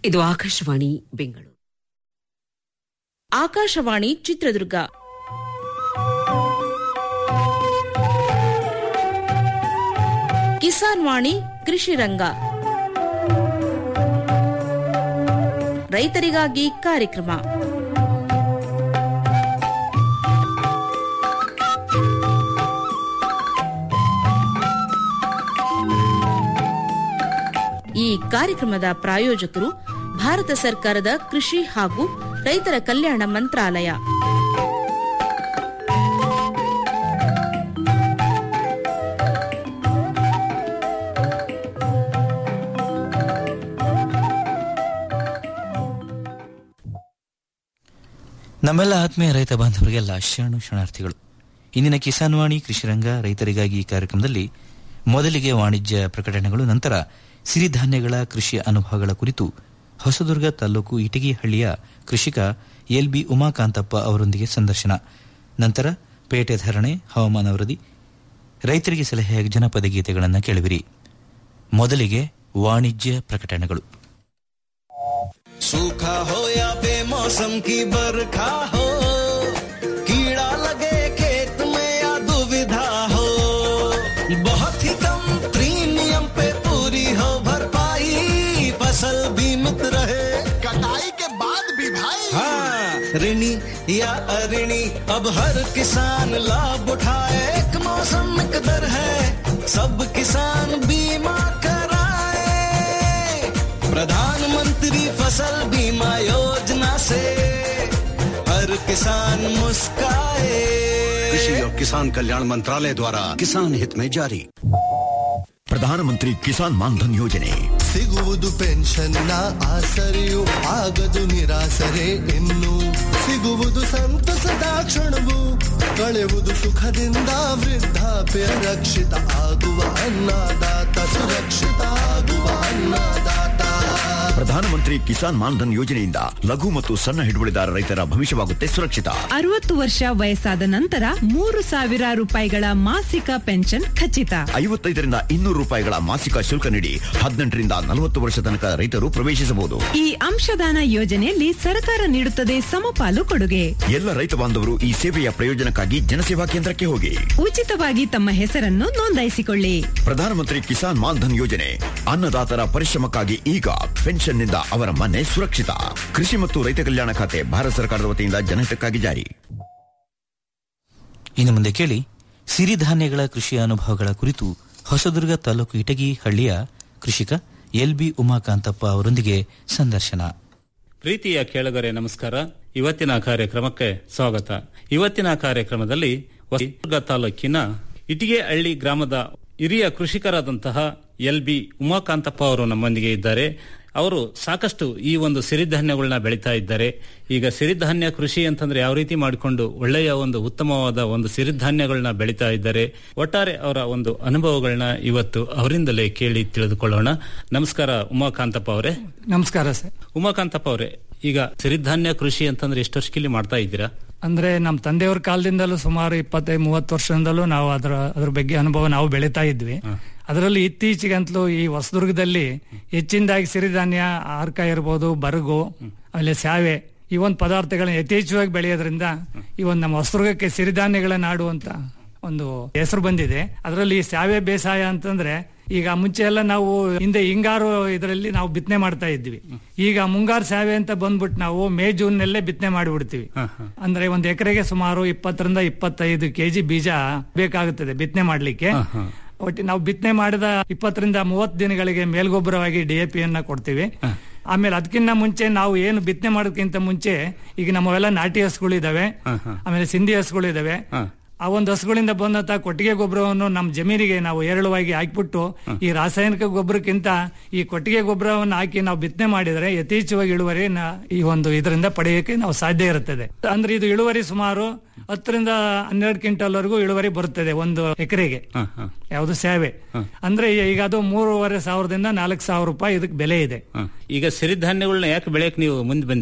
ಇದು ಆಕಾಶವಾಣಿ ಬೆಂಗಳೂರು ಆಕಾಶವಾಣಿ ಚಿತ್ರದುರ್ಗ ಕಿಸಾನ್ ವಾಣಿ ಕೃಷಿ ರಂಗ ರೈತರಿಗಾಗಿ ಕಾರ್ಯಕ್ರಮ ಈ ಕಾರ್ಯಕ್ರಮದ ಪ್ರಾಯೋಜಕರು ಭಾರತ ಸರ್ಕಾರದ ಕೃಷಿ ಹಾಗೂ ರೈತರ ಕಲ್ಯಾಣ ಮಂತ್ರಾಲಯ ನಮ್ಮೆಲ್ಲ ಆತ್ಮೀಯ ರೈತ ಬಾಂಧವರಿಗೆಲ್ಲ ಶರಣು ಶರಣಾರ್ಥಿಗಳು ಇಂದಿನ ಕಿಸಾನ್ ವಾಣಿ ಕೃಷಿರಂಗ ರೈತರಿಗಾಗಿ ಈ ಕಾರ್ಯಕ್ರಮದಲ್ಲಿ ಮೊದಲಿಗೆ ವಾಣಿಜ್ಯ ಪ್ರಕಟಣೆಗಳು ನಂತರ ಸಿರಿಧಾನ್ಯಗಳ ಕೃಷಿ ಅನುಭವಗಳ ಕುರಿತು ಹೊಸದುರ್ಗ ತಾಲೂಕು ಇಟಗಿಹಳ್ಳಿಯ ಕೃಷಿಕ ಎಲ್ಬಿ ಉಮಾಕಾಂತಪ್ಪ ಅವರೊಂದಿಗೆ ಸಂದರ್ಶನ ನಂತರ ಪೇಟೆ ಧಾರಣೆ ಹವಾಮಾನ ವರದಿ ರೈತರಿಗೆ ಸಲಹೆ ಜನಪದ ಗೀತೆಗಳನ್ನು ಕೇಳುವಿರಿ ಮೊದಲಿಗೆ ವಾಣಿಜ್ಯ ಪ್ರಕಟಣೆಗಳು सूखा हो या बेमौसम की बरखा हो कीड़ा लगे खेत में या दुविधा हो बहुत ही कम प्रीमियम पे पूरी हो भरपाई फसल बीमित रहे कटाई के बाद भी भाई हाँ ऋणी या अऋणी अब हर किसान लाभ उठाए एक मौसम एक दर है सब किसान बीमा कराए प्रधानमंत्री फसल बीमा योजना से हर किसान मुस्काए कृषि और किसान कल्याण मंत्रालय द्वारा किसान हित में जारी ಪ್ರಧಾನಮಂತ್ರಿ ಕಿಸಾನ್ ಮಾನ್ಧನ್ ಯೋಜನೆ ಸಿಗುವುದು ಪೆನ್ಷನ್ನ ಆಸರೆಯು ಆಗದು ನಿರಾಸರೆ ಇನ್ನು ಸಿಗುವುದು ಸಂತಸದ ಕ್ಷಣವು ಕಳೆಯುವುದು ಸುಖದಿಂದ ವೃದ್ಧಾಪ್ಯ ರಕ್ಷಿತ ಆಗುವ ಅನ್ನದಾತ ಸುರಕ್ಷಿತ ಆಗುವ ಅನ್ನದಾತ ಪ್ರಧಾನಮಂತ್ರಿ ಕಿಸಾನ್ ಮಾನ್ಧನ್ ಯೋಜನೆಯಿಂದ ಲಘು ಮತ್ತು ಸಣ್ಣ ಹಿಡುವಳಿದಾರ ರೈತರ ಭವಿಷ್ಯವಾಗುತ್ತೆ ಸುರಕ್ಷಿತ ಅರವತ್ತು ವರ್ಷ ವಯಸ್ಸಾದ ನಂತರ ಮೂರು ಸಾವಿರ ರೂಪಾಯಿಗಳ ಮಾಸಿಕ ಪೆನ್ಷನ್ ಖಚಿತ ಐವತ್ತೈದರಿಂದ ಇನ್ನೂರು ರೂಪಾಯಿಗಳ ಮಾಸಿಕ ಶುಲ್ಕ ನೀಡಿ ಹದಿನೆಂಟರಿಂದ ನಲವತ್ತು ವರ್ಷ ತನಕ ರೈತರು ಪ್ರವೇಶಿಸಬಹುದು ಈ ಅಂಶದಾನ ಯೋಜನೆಯಲ್ಲಿ ಸರ್ಕಾರ ನೀಡುತ್ತದೆ ಸಮಪಾಲು ಕೊಡುಗೆ ಎಲ್ಲ ರೈತ ಬಾಂಧವರು ಈ ಸೇವೆಯ ಪ್ರಯೋಜನಕ್ಕಾಗಿ ಜನಸೇವಾ ಕೇಂದ್ರಕ್ಕೆ ಹೋಗಿ ಉಚಿತವಾಗಿ ತಮ್ಮ ಹೆಸರನ್ನು ನೋಂದಾಯಿಸಿಕೊಳ್ಳಿ ಪ್ರಧಾನಮಂತ್ರಿ ಕಿಸಾನ್ ಮಾನ್ಧನ್ ಯೋಜನೆ ಅನ್ನದಾತರ ಪರಿಶ್ರಮಕ್ಕಾಗಿ ಈಗ ಪೆನ್ಷನ್ನಿಂದ ಅವರ ಮನೆ ಸುರಕ್ಷಿತ ಕೃಷಿ ಮತ್ತು ರೈತ ಕಲ್ಯಾಣ ಖಾತೆ ಭಾರತ ಸರ್ಕಾರದ ವತಿಯಿಂದ ಜನಹಿತಕ್ಕಾಗಿ ಜಾರಿ ಇನ್ನು ಮುಂದೆ ಕೇಳಿ ಸಿರಿಧಾನ್ಯಗಳ ಕೃಷಿ ಅನುಭವಗಳ ಕುರಿತು ಹೊಸದುರ್ಗ ತಾಲೂಕು ಇಟಗಿ ಹಳ್ಳಿಯ ಕೃಷಿಕ ಎಲ್ಬಿ ಉಮಾಕಾಂತಪ್ಪ ಅವರೊಂದಿಗೆ ಸಂದರ್ಶನ ಪ್ರೀತಿಯ ಕೇಳುಗರೆ ನಮಸ್ಕಾರ ಇವತ್ತಿನ ಕಾರ್ಯಕ್ರಮಕ್ಕೆ ಸ್ವಾಗತ ಇವತ್ತಿನ ಕಾರ್ಯಕ್ರಮದಲ್ಲಿ ಹೊಸದುರ್ಗ ತಾಲೂಕಿನ ಇಟಿಗೆ ಹಳ್ಳಿ ಗ್ರಾಮದ ಹಿರಿಯ ಕೃಷಿಕರಾದಂತಹ ಎಲ್ ಬಿ ಉಮಾಕಾಂತಪ್ಪ ಅವರು ನಮ್ಮೊಂದಿಗೆ ಇದ್ದಾರೆ ಅವರು ಸಾಕಷ್ಟು ಈ ಒಂದು ಸಿರಿಧಾನ್ಯಗಳನ್ನ ಬೆಳೀತಾ ಇದ್ದಾರೆ ಈಗ ಸಿರಿಧಾನ್ಯ ಕೃಷಿ ಅಂತಂದ್ರೆ ಯಾವ ರೀತಿ ಮಾಡಿಕೊಂಡು ಒಳ್ಳೆಯ ಒಂದು ಉತ್ತಮವಾದ ಒಂದು ಸಿರಿಧಾನ್ಯಗಳನ್ನ ಬೆಳೀತಾ ಇದ್ದಾರೆ ಒಟ್ಟಾರೆ ಅವರ ಒಂದು ಅನುಭವಗಳನ್ನ ಇವತ್ತು ಅವರಿಂದಲೇ ಕೇಳಿ ತಿಳಿದುಕೊಳ್ಳೋಣ ನಮಸ್ಕಾರ ಉಮಾಕಾಂತಪ್ಪ ಅವರೇ ನಮಸ್ಕಾರ ಸರ್ ಉಮಾಕಾಂತಪ್ಪ ಅವರೇ ಈಗ ಸಿರಿಧಾನ್ಯ ಕೃಷಿ ಅಂತಂದ್ರೆ ಎಷ್ಟು ವರ್ಷಕ್ಕಿಲ್ಲಿ ಮಾಡ್ತಾ ಇದ್ದೀರಾ ಅಂದ್ರೆ ನಮ್ಮ ತಂದೆಯವ್ರ ಕಾಲದಿಂದಲೂ ಸುಮಾರು ಇಪ್ಪತ್ತೈದು ಮೂವತ್ತು ವರ್ಷದಿಂದಲೂ ನಾವು ಅದರ ಅದ್ರ ಬಗ್ಗೆ ಅನುಭವ ನಾವು ಬೆಳೀತಾ ಇದ್ವಿ ಅದರಲ್ಲಿ ಇತ್ತೀಚೆಗಂತಲೂ ಈ ಹೊಸದುರ್ಗದಲ್ಲಿ ಹೆಚ್ಚಿನದಾಗಿ ಸಿರಿಧಾನ್ಯ ಆರ್ಕ ಇರ್ಬೋದು ಬರಗು ಆಮೇಲೆ ಸ್ಯಾವೆ ಈ ಒಂದು ಪದಾರ್ಥಗಳನ್ನ ಯಥೇಚ್ಛವಾಗಿ ಬೆಳೆಯೋದ್ರಿಂದ ಈ ಒಂದು ನಮ್ಮ ಹೊಸದುರ್ಗಕ್ಕೆ ಸಿರಿಧಾನ್ಯಗಳ ನಾಡು ಅಂತ ಒಂದು ಹೆಸರು ಬಂದಿದೆ ಅದರಲ್ಲಿ ಸ್ಯಾವೆ ಬೇಸಾಯ ಅಂತಂದ್ರೆ ಈಗ ಮುಂಚೆ ಎಲ್ಲ ನಾವು ಹಿಂದೆ ಹಿಂಗಾರು ಇದರಲ್ಲಿ ನಾವು ಬಿತ್ತನೆ ಮಾಡ್ತಾ ಇದ್ವಿ ಈಗ ಮುಂಗಾರು ಸಾವೆ ಅಂತ ಬಂದ್ಬಿಟ್ಟು ನಾವು ಮೇ ಜೂನ್ ನಲ್ಲೇ ಬಿತ್ತನೆ ಮಾಡಿಬಿಡ್ತೀವಿ ಅಂದ್ರೆ ಒಂದ್ ಎಕರೆಗೆ ಸುಮಾರು ಇಪ್ಪತ್ತರಿಂದ ಇಪ್ಪತ್ತೈದು ಕೆಜಿ ಬೀಜ ಬೇಕಾಗುತ್ತದೆ ಬಿತ್ತನೆ ಮಾಡ್ಲಿಕ್ಕೆ ಒಟ್ಟು ನಾವು ಬಿತ್ತನೆ ಮಾಡಿದ ಇಪ್ಪತ್ತರಿಂದ ಮೂವತ್ತು ದಿನಗಳಿಗೆ ಮೇಲ್ಗೊಬ್ಬರವಾಗಿ ಡಿ ಎ ಪಿ ಅನ್ನ ಕೊಡ್ತೀವಿ ಆಮೇಲೆ ಅದಕ್ಕಿಂತ ಮುಂಚೆ ನಾವು ಏನು ಬಿತ್ತನೆ ಮಾಡೋದಕ್ಕಿಂತ ಮುಂಚೆ ಈಗ ನಮ್ಮವೆಲ್ಲ ನಾಟಿ ಹಸುಗಳು ಇದಾವೆ ಆಮೇಲೆ ಸಿಂಧಿ ಹಸುಗಳು ಇದಾವೆ ಆ ಒಂದು ಹಸುಗಳಿಂದ ಬಂದಂತ ಕೊಟ್ಟಿಗೆ ಗೊಬ್ಬರವನ್ನು ನಮ್ಮ ಜಮೀನಿಗೆ ನಾವು ಏರಳವಾಗಿ ಹಾಕ್ಬಿಟ್ಟು ಈ ರಾಸಾಯನಿಕ ಗೊಬ್ಬರಕ್ಕಿಂತ ಈ ಕೊಟ್ಟಿಗೆ ಗೊಬ್ಬರವನ್ನು ಹಾಕಿ ನಾವು ಬಿತ್ತನೆ ಮಾಡಿದರೆ ಯಥೇಚ್ಛವಾಗಿ ಇಳುವರಿ ಈ ಒಂದು ಇದರಿಂದ ಪಡೆಯೋಕೆ ನಾವು ಸಾಧ್ಯ ಇರುತ್ತದೆ ಅಂದ್ರೆ ಇದು ಇಳುವರಿ ಸುಮಾರು ಹತ್ತರಿಂದ ಹನ್ನೆರಡು ಕ್ವಿಂಟಲ್ ವರೆಗೂ ಇಳುವರಿ ಬರುತ್ತದೆ ಒಂದು ಎಕರೆಗೆ ಯಾವುದು ಸೇವೆ ಅಂದ್ರೆ ಈಗ ಅದು ಮೂರುವರೆ ಸಾವಿರದಿಂದ ನಾಲ್ಕು ಸಾವಿರ ರೂಪಾಯಿ ಇದಕ್ಕೆ ಬೆಲೆ ಇದೆ ಈಗ ಸಿರಿಧಾನ್ಯಗಳನ್ನ ಯಾಕೆ ಬೆಳೆಯಕ್ ನೀವು ಮುಂದೆ ಬಂದಿರಾ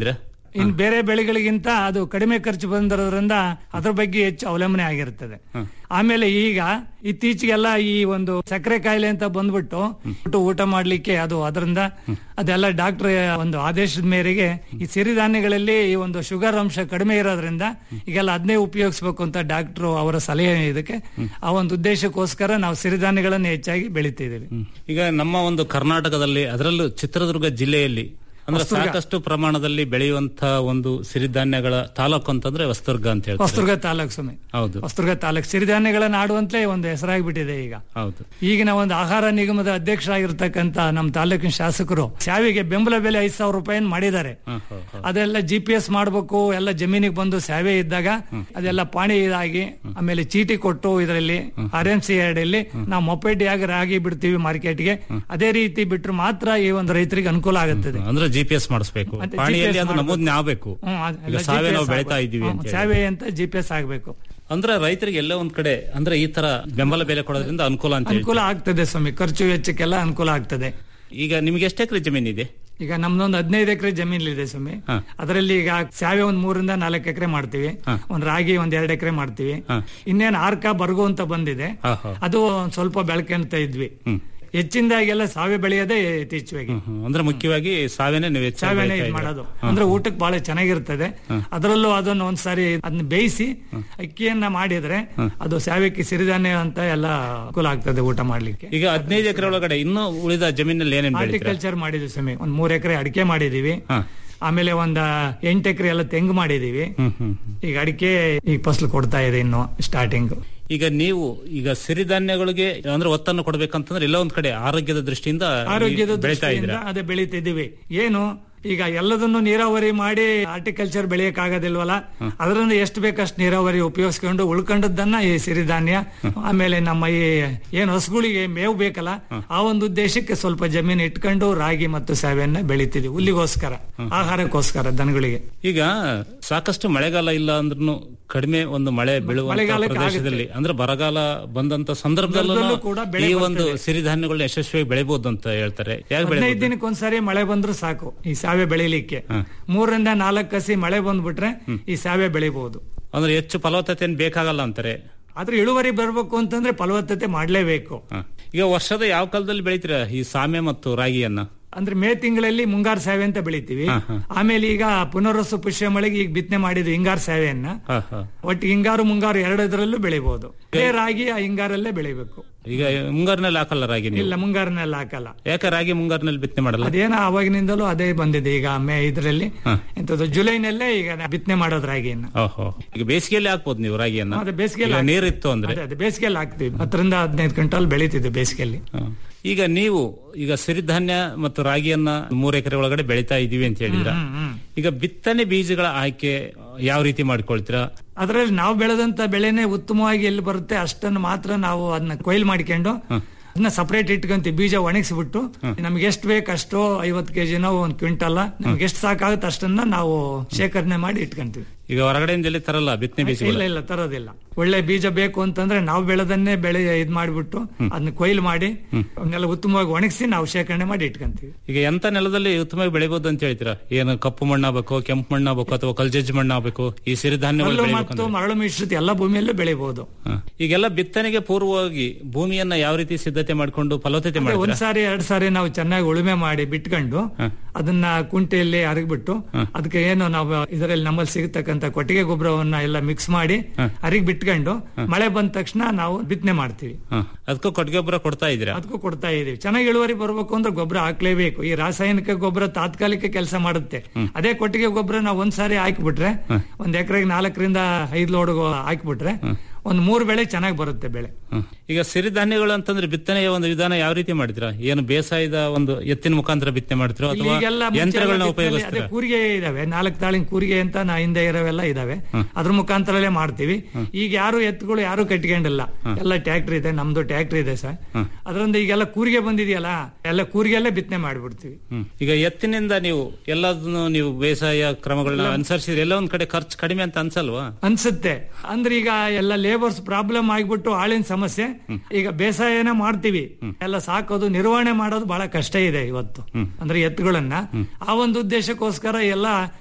ಇನ್ ಬೇರೆ ಬೆಳೆಗಳಿಗಿಂತ ಅದು ಕಡಿಮೆ ಖರ್ಚು ಬಂದಿರೋದ್ರಿಂದ ಅದ್ರ ಬಗ್ಗೆ ಹೆಚ್ಚು ಅವಲಂಬನೆ ಆಗಿರ್ತದೆ ಆಮೇಲೆ ಈಗ ಇತ್ತೀಚೆಗೆಲ್ಲ ಈ ಒಂದು ಸಕ್ಕರೆ ಕಾಯಿಲೆ ಅಂತ ಬಂದ್ಬಿಟ್ಟು ಊಟ- ಊಟ ಮಾಡ್ಲಿಕ್ಕೆ ಅದು ಅದರಿಂದ ಅದೆಲ್ಲ ಡಾಕ್ಟರ್ ಒಂದು ಆದೇಶದ ಮೇರೆಗೆ ಈ ಸಿರಿಧಾನ್ಯಗಳಲ್ಲಿ ಈ ಒಂದು ಶುಗರ್ ಅಂಶ ಕಡಿಮೆ ಇರೋದ್ರಿಂದ ಈಗೆಲ್ಲ ಅದನ್ನೇ ಉಪಯೋಗಿಸ್ಬೇಕು ಅಂತ ಡಾಕ್ಟರ್ ಅವರ ಸಲಹೆ ಇದಕ್ಕೆ ಆ ಒಂದು ಉದ್ದೇಶಕ್ಕೋಸ್ಕರ ನಾವು ಸಿರಿಧಾನ್ಯಗಳನ್ನು ಹೆಚ್ಚಾಗಿ ಬೆಳಿತಿದ್ದೀವಿ ಈಗ ನಮ್ಮ ಒಂದು ಕರ್ನಾಟಕದಲ್ಲಿ ಅದರಲ್ಲೂ ಚಿತ್ರದುರ್ಗ ಜಿಲ್ಲೆಯಲ್ಲಿ ಅಂದ್ರೆ ವಸ್ತುರ್ಗ. ಸಾಕಷ್ಟು ಪ್ರಮಾಣದಲ್ಲಿ ಬೆಳೆಯುವಂತ ಒಂದು ಸಿರಿಧಾನ್ಯಗಳ ತಾಲೂಕು ಅಂತಂದ್ರೆ ವಸ್ತುರ್ಗ ಅಂತ ಹೇಳ್ತಾರೆ ಹೊಸದುರ್ಗ ತಾಲೂಕು ಸುಮ್ಮನೆ ಹೌದು ಹೊಸದುರ್ಗ ತಾಲೂಕು ಸಿರಿಧಾನ್ಯಗಳ ನಾಡು ಅಂತಲೇ ಒಂದು ಹೆಸರಾಗ್ಬಿಟ್ಟಿದೆ ಈಗ ಹೌದು ಈಗಿನ ಒಂದು ಆಹಾರ ನಿಗಮದ ಅಧ್ಯಕ್ಷರಾಗಿರ್ತಕ್ಕಂತ ನಮ್ಮ ತಾಲೂಕಿನ ಶಾಸಕರು ಶಾವಿಗೆ ಬೆಂಬಲ ಬೆಲೆ ಐದ್ ಸಾವಿರ ರೂಪಾಯಿ ಮಾಡಿದ್ದಾರೆ ಅದೆಲ್ಲ ಜಿ ಪಿ ಎಸ್ ಮಾಡ್ಬೇಕು ಎಲ್ಲ ಜಮೀನಿಗೆ ಬಂದು ಸೇವೆ ಇದ್ದಾಗ ಅದೆಲ್ಲ ಪಾಣಿ ಇದಾಗಿ ಆಮೇಲೆ ಚೀಟಿ ಕೊಟ್ಟು ಇದರಲ್ಲಿ ಆರ್ ಎಂ ಸಿ ಅಲ್ಲಿ ನಾವು ಮೊಪೆಡ್ ಯಾಗ ರಾಗಿ ಬಿಡ್ತೀವಿ ಮಾರ್ಕೆಟ್ಗೆ ಅದೇ ರೀತಿ ಬಿಟ್ರೆ ಮಾತ್ರ ಈ ಒಂದು ರೈತರಿಗೆ ಅನುಕೂಲ ಆಗುತ್ತದೆ ಅಂದ್ರೆ ಜಿ ಪಿ ಎಸ್ ಮಾಡಿಸ್ಬೇಕು ಮತ್ತೆ ಪಾಣಿಯಲ್ಲಿ GPS ಅದು ನಮೂದನೆ ಆಗ್ಬೇಕು ಹ್ಮ್, ಅದ್- ಈಗ ಎಲ್ಲ ಸಾವೇ ನಾವು GPS ಬೆಳಿತಾ ಆಗ್ಬೇಕು. ಇದೀವಿ ಹ್ಮ್, ಅಂತ ಹೇಳಿ. ಸೇವೆ ಅಂತ ಜಿ ಪಿ ಎಸ್ ಆಗ್ಬೇಕು ಅಂದ್ರೆ ರೈತರಿಗೆ ಎಲ್ಲ ಒಂದ್ ಕಡೆ ಅಂದ್ರೆ ಈ ತರ ಬೆಂಬಲ ಬೆಲೆ ಕೊಡೋದ್ರಿಂದ ಅನುಕೂಲ ಅಂತ ಹೇಳಿ ಅನುಕೂಲ ಆಗ್ತದೆ ಸ್ವಾಮಿ ಖರ್ಚು ವೆಚ್ಚಕ್ಕೆಲ್ಲ ಅನುಕೂಲ ಆಗ್ತದೆ ಈಗ ನಿಮ್ಗೆ ಎಷ್ಟು ಎಕರೆ ಜಮೀನಿದೆ ಈಗ ನಮ್ದೊಂದು ಹದಿನೈದು ಎಕರೆ ಜಮೀನಿದೆ ಸ್ವಾಮಿ ಹಾ. ಅದರಲ್ಲಿ ಈಗ ಸಾವೆ ಒಂದ್ ಮೂರಿಂದ ನಾಲ್ಕು ಎಕರೆ ಮಾಡ್ತೀವಿ ಒಂದ್ ರಾಗಿ ಒಂದ್ ಎರಡ್ ಎಕರೆ ಮಾಡ್ತೀವಿ ಇನ್ನೇನ್ ಆರ್ಕ ಬರ್ಗು ಅಂತ ಬಂದಿದೆ ಹಾ, ಹಾ. ಅದು ಒಂದ್ ಸ್ವಲ್ಪ ಬೆಳ್ಕೊಂತ ಇದ್ವಿ ಹೆಚ್ಚಿನದಾಗೆಲ್ಲ ಸಾವೆ ಬೆಳೆಯೋದೇ ಇತ್ತೀಚೆಗೆ ಹ್ಮ್. ಅಂದ್ರೆ ಮುಖ್ಯವಾಗಿ ಸಾವೇನೆ ನೀವು ಹೆಚ್ಚಾಗಿ ಸಾವೆನೆ ಬೆಳಿತಾ ಇದ್ ಇದ್ದೀರಾ. ಮಾಡೋದು ಅಂದ್ರೆ ಊಟಕ್ಕೆ ಬಹಳ ಚೆನ್ನಾಗಿರ್ತದೆ ಅದರಲ್ಲೂ ಅದನ್ನ ಒಂದ್ಸಾರಿ ಅದನ್ನ ಬೇಯಿಸಿ ಅಕ್ಕಿಯನ್ನ ಮಾಡಿದ್ರೆ ಅದು ಸಾವಕ್ಕೆ ಸಿರಿಧಾನ್ಯ ಅಂತ ಎಲ್ಲ ಅನುಕೂಲ ಆಗ್ತದೆ ಊಟ ಮಾಡ್ಲಿಕ್ಕೆ ಈಗ ಹದಿನೈದು ಎಕರೆ ಒಳಗಡೆ ಇನ್ನೂ ಉಳಿದ ಜಮೀನಲ್ಲಿ ಏನೇನ್ ಬೆಳಿತೀರಾ ಹಾರ್ಟಿಕಲ್ಚರ್ ಮಾಡಿದ್ವಿ ಸ್ವಾಮಿ ಒಂದ್ ಮೂರ್ ಎಕರೆ ಅಡಿಕೆ ಮಾಡಿದೀವಿ ಆಮೇಲೆ ಒಂದ್ ಎಂಟ್ ಎಕರೆ ಎಲ್ಲ ತೆಂಗು ಮಾಡಿದೀವಿ ಈಗ ಅಡಿಕೆ ಈಗ ಫಸಲು ಕೊಡ್ತಾ ಇದೆ ಇನ್ನು ಸ್ಟಾರ್ಟಿಂಗ್ ಈಗ ನೀವು ಈಗ ಸಿರಿಧಾನ್ಯಗಳಿಗೆ ಅಂದ್ರೆ ಒತ್ತನ್ನು ಕೊಡ್ಬೇಕಂತಂದ್ರೆ ಎಲ್ಲ ಒಂದ್ ಕಡೆ ಆರೋಗ್ಯದ ದೃಷ್ಟಿಯಿಂದ ಆರೋಗ್ಯದ ಈ ಬೆಳಿತಾ ದೃಷ್ಟಿಯಿಂದ ಇದ್ದೀರಾ ಅದೇ ಬೆಳಿತಿದ್ದೀವಿ ಏನು ಈಗ ಎಲ್ಲದನ್ನು ನೀರಾವರಿ ಮಾಡಿ ಹಾರ್ಟಿಕಲ್ಚರ್ ಬೆಳೆಯಕ್ ಆಗೋದಿಲ್ವಲ್ಲ ಅದರಿಂದ ಎಷ್ಟು ಬೇಕಷ್ಟು ನೀರಾವರಿ ಉಪಯೋಗಿಸ್ಕೊಂಡು ಉಳ್ಕೊಂಡದ್ದನ್ನ ಈ ಸಿರಿಧಾನ್ಯ ಆಮೇಲೆ ನಮ್ಮ ಈ ಏನ್ ಹಸುಗಳಿಗೆ ಮೇವು ಬೇಕಲ್ಲ ಆ ಒಂದು ಉದ್ದೇಶಕ್ಕೆ ಸ್ವಲ್ಪ ಜಮೀನು ಇಟ್ಕೊಂಡು ರಾಗಿ ಮತ್ತು ಸಾವೆಯನ್ನ ಬೆಳಿತಿದ್ವಿ ಹುಲ್ಲಿಗೋಸ್ಕರ ಆಹಾರಕ್ಕೋಸ್ಕರ ದನಗಳಿಗೆ ಈಗ ಸಾಕಷ್ಟು ಮಳೆಗಾಲ ಇಲ್ಲ ಅಂದ್ರೂ ಕಡಿಮೆ ಒಂದು ಮಳೆ ಬೀಳುವ ಮಳೆಗಾಲಕ್ಕೆ ಪ್ರದೇಶದಲ್ಲಿ ಅಂದ್ರೆ ಬರಗಾಲ ಬಂದಂತ ಸಂದರ್ಭದಲ್ಲೂ ಸಂದರ್ಭದಲ್ಲೂ ಕೂಡ ಬೆಳೆ ಈ ಒಂದು ಬರ್ತದೆ. ಸಿರಿಧಾನ್ಯಗಳನ್ನ ಯಶಸ್ವಿಯಾಗಿ ಬೆಳಿಬಹುದು ಅಂತ ಹೇಳ್ತಾರೆ ಯಾಕೆ ಹದಿನೈದು ಬೆಳಿಬಹುದು ದಿನಕ್ಕೆ ಒಂದ್ಸರಿ ಮಳೆ ಬಂದ್ರು ಸಾಕು ಈ ಸಾವೆ ಬೆಳಿಲಿಕ್ಕೆ ಮೂರರಿಂದ ನಾಲ್ಕು ಕಸಿ ಮಳೆ ಬಂದ್ಬಿಟ್ರೆ ಈ ಸಾವೆ ಬೆಳಿಬಹುದು ಅಂದ್ರೆ ಹೆಚ್ಚು ಫಲವತ್ತತೆ ಏನ್ ಬೇಕಾಗಲ್ಲ ಅಂತಾರೆ ಆದ್ರೆ ಇಳುವರಿ ಬರ್ಬೇಕು ಅಂತಂದ್ರೆ ಫಲವತ್ತತೆ ಮಾಡ್ಲೇಬೇಕು ಹ. ಈಗ ವರ್ಷದ ಯಾವ ಕಾಲದಲ್ಲಿ ಬೆಳಿತೀರಾ ಈ ಸಾಮೆ ಮತ್ತು ರಾಗಿಯನ್ನ ಅಂದ್ರೆ ಮೇ ತಿಂಗಳಲ್ಲಿ ಮುಂಗಾರು ಸಾವೆ ಅಂತ ಬೆಳಿತೀವಿ ಆಮೇಲೆ ಈಗ ಪುನರ್ವಸು ಪುಷ್ಯ ಮಳೆಗೆ ಈಗ ಬಿತ್ತನೆ ಮಾಡಿದ್ವಿ ಹಿಂಗಾರು ಸಾವೆಯನ್ನ ಹ, ಹ. ಒಟ್ಟು ಹಿಂಗಾರು ಮುಂಗಾರು ಎರಡರಲ್ಲೂ ಬೆಳಿಬಹುದು ಅದೇ ರಾಗಿ ಆ ಹಿಂಗಾರಲ್ಲೇ ಬೆಳಿಬೇಕು ಈಗ ಮುಂಗಾರಿನಲ್ಲಿ ಹಾಕಲ್ಲ ರಾಗಿ ನೀವು ಇಲ್ಲ ಮುಂಗಾರಿನಲ್ಲಿ ಹಾಕಲ್ಲ ಯಾಕೆ ರಾಗಿ ಮುಂಗಾರಿನಲ್ಲಿ ಬಿತ್ತನೆ ಮಾಡಲ್ಲ ಅದೇನ ಅವಾಗಿನಿಂದಲೂ ಅದೇ ಬಂದಿದೆ ಈಗ ಮೇ ಇದರಲ್ಲಿ ಎಂತದ್ದು ಜುಲೈನಲ್ಲೇ ಈಗ ಬಿತ್ತನೆ ಮಾಡೋದು ರಾಗಿಯನ್ನ ಓಹೋ ಈಗ ಬೇಸಿಗೆಯಲ್ಲಿ ಹಾಕ್ಬೋದು ನೀವು ರಾಗಿಯನ್ನ ಮತ್ತೆ ಬೇಸಿಗೆಯಲ್ಲಿ ಈಗ ಹಾಕ್ತೀವಿ. ನೀರಿತ್ತು ಅಂದ್ರೆ ಅದೇ, ಅದೇ ಬೇಸಿಗೆಯಲ್ಲಿ ಹಾಕ್ತಿವಿ ಹತ್ತರಿಂದ ಹದಿನೈದು ಕ್ವಿಂಟಲ್ ಬೆಳಿತಿದ್ವಿ ಬೇಸಿಗೆಯಲ್ಲಿ ಹ. ಈಗ ನೀವು ಈಗ ಸಿರಿಧಾನ್ಯ ಮತ್ತು ರಾಗಿಯನ್ನ ಮೂರ್ ಎಕರೆ ಒಳಗಡೆ ಬೆಳಿತಾ ಇದೀವಿ ಅಂತ ಹೇಳಿದ್ರ ಈಗ ಬಿತ್ತನೆ ಬೀಜಗಳ ಆಯ್ಕೆ ಯಾವ ರೀತಿ ಮಾಡ್ಕೊಳ್ತೀರಾ ಅದರಲ್ಲಿ ನಾವು ಬೆಳೆದಂತ ಬೆಳೆನೇ ಉತ್ತಮವಾಗಿ ಎಲ್ಲಿ ಬರುತ್ತೆ ಅಷ್ಟನ್ನು ಮಾತ್ರ ನಾವು ಅದನ್ನ ಕೊಯ್ಲು ಮಾಡ್ಕೊಂಡು ಅದನ್ನ ಸಪರೇಟ್ ಇಟ್ಕೊಂತೀವಿ ಬೀಜ ಒಣಗಿಸ್ಬಿಟ್ಟು ನಮ್ಗೆ ಎಷ್ಟು ಬೇಕು ಅಷ್ಟು ಐವತ್ತು ಕೆಜಿನೋ ಒಂದ್ ಕ್ವಿಂಟಲ್ ನಮ್ಗೆ ಎಷ್ಟು ಸಾಕಾಗುತ್ತೆ ಅಷ್ಟನ್ನ ನಾವು ಶೇಖರಣೆ ಮಾಡಿ ಇಟ್ಕೊಂತೀವಿ ಈಗ ಹೊರಗಡೆಯಿಂದ ಎಲ್ಲಿ ತರಲ್ಲ ಬಿತ್ತನೆ ಇಲ್ಲ ಬೀಜಗಳು ಇಲ್ಲ ತರೋದಿಲ್ಲ ಒಳ್ಳೆ ಬೀಜ ಬೇಕು ಅಂತಂದ್ರೆ ನಾವು ಬೆಳೆದನ್ನೇ ಬೆಳೆ ಇದ್ ಮಾಡ್ಬಿಟ್ಟು ಅದನ್ನ ಕೊಯ್ಲು ಮಾಡಿ ಅವನ್ನೆಲ್ಲ ಉತ್ತಮವಾಗಿ ಒಣಗಿಸಿ ನಾವು ಶೇಖರಣೆ ಮಾಡಿ ಇಟ್ಕೊಂತೀವಿ ಈಗ ಎಂತ ನೆಲದಲ್ಲಿ ಉತ್ತಮವಾಗಿ ಬೆಳಿಬಹುದು ಅಂತ ಹೇಳ್ತೀರಾ ಏನು ಕಪ್ಪು ಮಣ್ಣು ಆಗ್ಬೇಕು ಕೆಂಪು ಮಣ್ಣು ಆಗ್ಬೇಕು ಅಥವಾ ಕಲ್ಜಜ್ಜಿ ಮಣ್ಣು ಆಗ್ಬೇಕು ಈ ಸಿರಿಧಾನ್ಯಗಳು ಕಲ್ಲು ಬೆಳಿಬೇಕು ಮತ್ತು ಮರಳು ಮಿಶ್ರಿತ ಎಲ್ಲ ಭೂಮಿಯಲ್ಲೂ ಬೆಳಿಬಹುದು ಹ. ಈಗೆಲ್ಲ ಬಿತ್ತನೆಗೆ ಪೂರ್ವವಾಗಿ ಭೂಮಿಯನ್ನ ಯಾವ ರೀತಿ ಸಿದ್ಧತೆ ಮಾಡಿಕೊಂಡು ಫಲವತ್ತತೆ ಅದೇ ಮಾಡ್ತೀರಾ ಒಂದ್ ಸಾರಿ ಎರಡ್ ಸಾರಿ ನಾವು ಚೆನ್ನಾಗಿ ಉಳುಮೆ ಮಾಡಿ ಬಿಟ್ಕೊಂಡು ಅದನ್ನ ಕುಂಟೆಯಲ್ಲಿ ಅರಗ್ಬಿಟ್ಟು ಅದಕ್ಕೆ ಏನು ನಾವು ಇದರಲ್ಲಿ ನಮ್ಮಲ್ಲಿ ಸಿಗತಕ್ಕಂತ ಕೊಟ್ಟಿಗೆ ಗೊಬ್ಬರವನ್ನ ಎಲ್ಲ ಮಿಕ್ಸ್ ಮಾಡಿ ಅರಿಗ್ ಬಿಟ್ಕೊಂಡು ಮಳೆ ಬಂದ ತಕ್ಷಣ ನಾವು ಬಿತ್ತನೆ ಮಾಡ್ತೀವಿ ಹ. ಅದಕ್ಕೂ ಕೊಟ್ಟಿಗೆ ಗೊಬ್ಬರ ಕೊಡ್ತಾ ಇದ್ದೀರಾ ಅದಕ್ಕೂ ಕೊಡ್ತಾ ಇದೀವಿ ಚೆನ್ನಾಗಿ ಇಳುವರಿ ಬರ್ಬೇಕು ಅಂದ್ರೆ ಗೊಬ್ಬರ ಹಾಕ್ಲೇಬೇಕು ಈ ರಾಸಾಯನಿಕ ಗೊಬ್ಬರ ತಾತ್ಕಾಲಿಕ ಕೆಲಸ ಮಾಡುತ್ತೆ ಅದೇ ಕೊಟ್ಟಿಗೆ ಗೊಬ್ಬರ ನಾವು ಒಂದ್ ಸಾರಿ ಹಾಕಿಬಿಟ್ರೆ ಒಂದ್ ಎಕರೆಗೆ ನಾಲ್ಕರಿಂದ ಐದ್ ಲೋಡ್ ಹಾಕಿಬಿಟ್ರೆ ಒಂದ್ ಮೂರ್ ಬೆಳೆ ಚೆನ್ನಾಗಿ ಬರುತ್ತೆ ಬೆಳೆ ಹ. ಈಗ ಸಿರಿಧಾನ್ಯಗಳು ಅಂತಂದ್ರೆ ಬಿತ್ತನೆಯ ಒಂದು ವಿಧಾನ ಯಾವ ರೀತಿ ಮಾಡ್ತೀರಾ ಏನು ಬೇಸಾಯದ ಒಂದು ಎತ್ತಿನ ಮುಖಾಂತರ ಬಿತ್ತನೆ ಮಾಡ್ತೀರಾ ಅಥವಾ ಈಗೆಲ್ಲ ಮುಂಚೆ ಯಂತ್ರಗಳನ್ನ ಎಲ್ಲ ಬಿತ್ತನೆ- ಅದೇ ಉಪಯೋಗಿಸ್ತೀರಾ ಕೂರಿಗೆ ಇದಾವೆ ನಾಲ್ಕು ತಾಳಿನ ಕೂರಿಗೆ ಅಂತ ನಾ ಹಿಂದೆ ಇರೋವೆಲ್ಲ ಇದಾವೆ ಅದ್ರ ಮುಖಾಂತರಲ್ಲೇ ಮಾಡ್ತೀವಿ ಈಗ ಯಾರು ಎತ್ತುಗಳು ಯಾರು ಕಟ್ಕೊಂಡಿಲ್ಲ ಎಲ್ಲ ಟ್ಯಾಕ್ಟರ್ ಇದೆ ನಮ್ದು ಟ್ಯಾಕ್ಟರ್ ಇದೆ ಸರ್ ಅದರಿಂದ ಈಗೆಲ್ಲ ಕೂರಿಗೆ ಬಂದಿದೆಯಲ್ಲ ಎಲ್ಲ ಕೂರಿಗೆಲ್ಲೇ ಬಿತ್ತನೆ ಮಾಡ್ಬಿಡ್ತೀವಿ ಹ್ಮ್. ಈಗ ಎತ್ತಿನಿಂದ ನೀವು ಎಲ್ಲದನ್ನು ನೀವು ಬೇಸಾಯ ಕ್ರಮಗಳನ್ನ ಅನುಸರಿಸಿದ್ರೆ ಎಲ್ಲ ಒಂದ್ ಕಡೆ ಖರ್ಚು ಕಡಿಮೆ ಅಂತ ಅನ್ಸಲ್ವಾ ಅನ್ಸುತ್ತೆ ಅಂದ್ರೆ ಈಗ ಎಲ್ಲ ಲೇಬರ್ಸ್ ಪ್ರಾಬ್ಲಮ್ ಆಗ್ಬಿಟ್ಟು ಆಳಿನ ಸಮಸ್ಯೆ ಈಗ ಬೇಸಾಯನ ಮಾಡ್ತೀವಿ ಎಲ್ಲ ಸಾಕೋದು ನಿರ್ವಹಣೆ ಮಾಡೋದು ಬಹಳ ಕಷ್ಟ ಇದೆ ಇವತ್ತು ಅಂದ್ರೆ ಎತ್ತುಗಳನ್ನ ಆ ಒಂದು ಉದ್ದೇಶಕ್ಕೋಸ್ಕರ ಎಲ್ಲ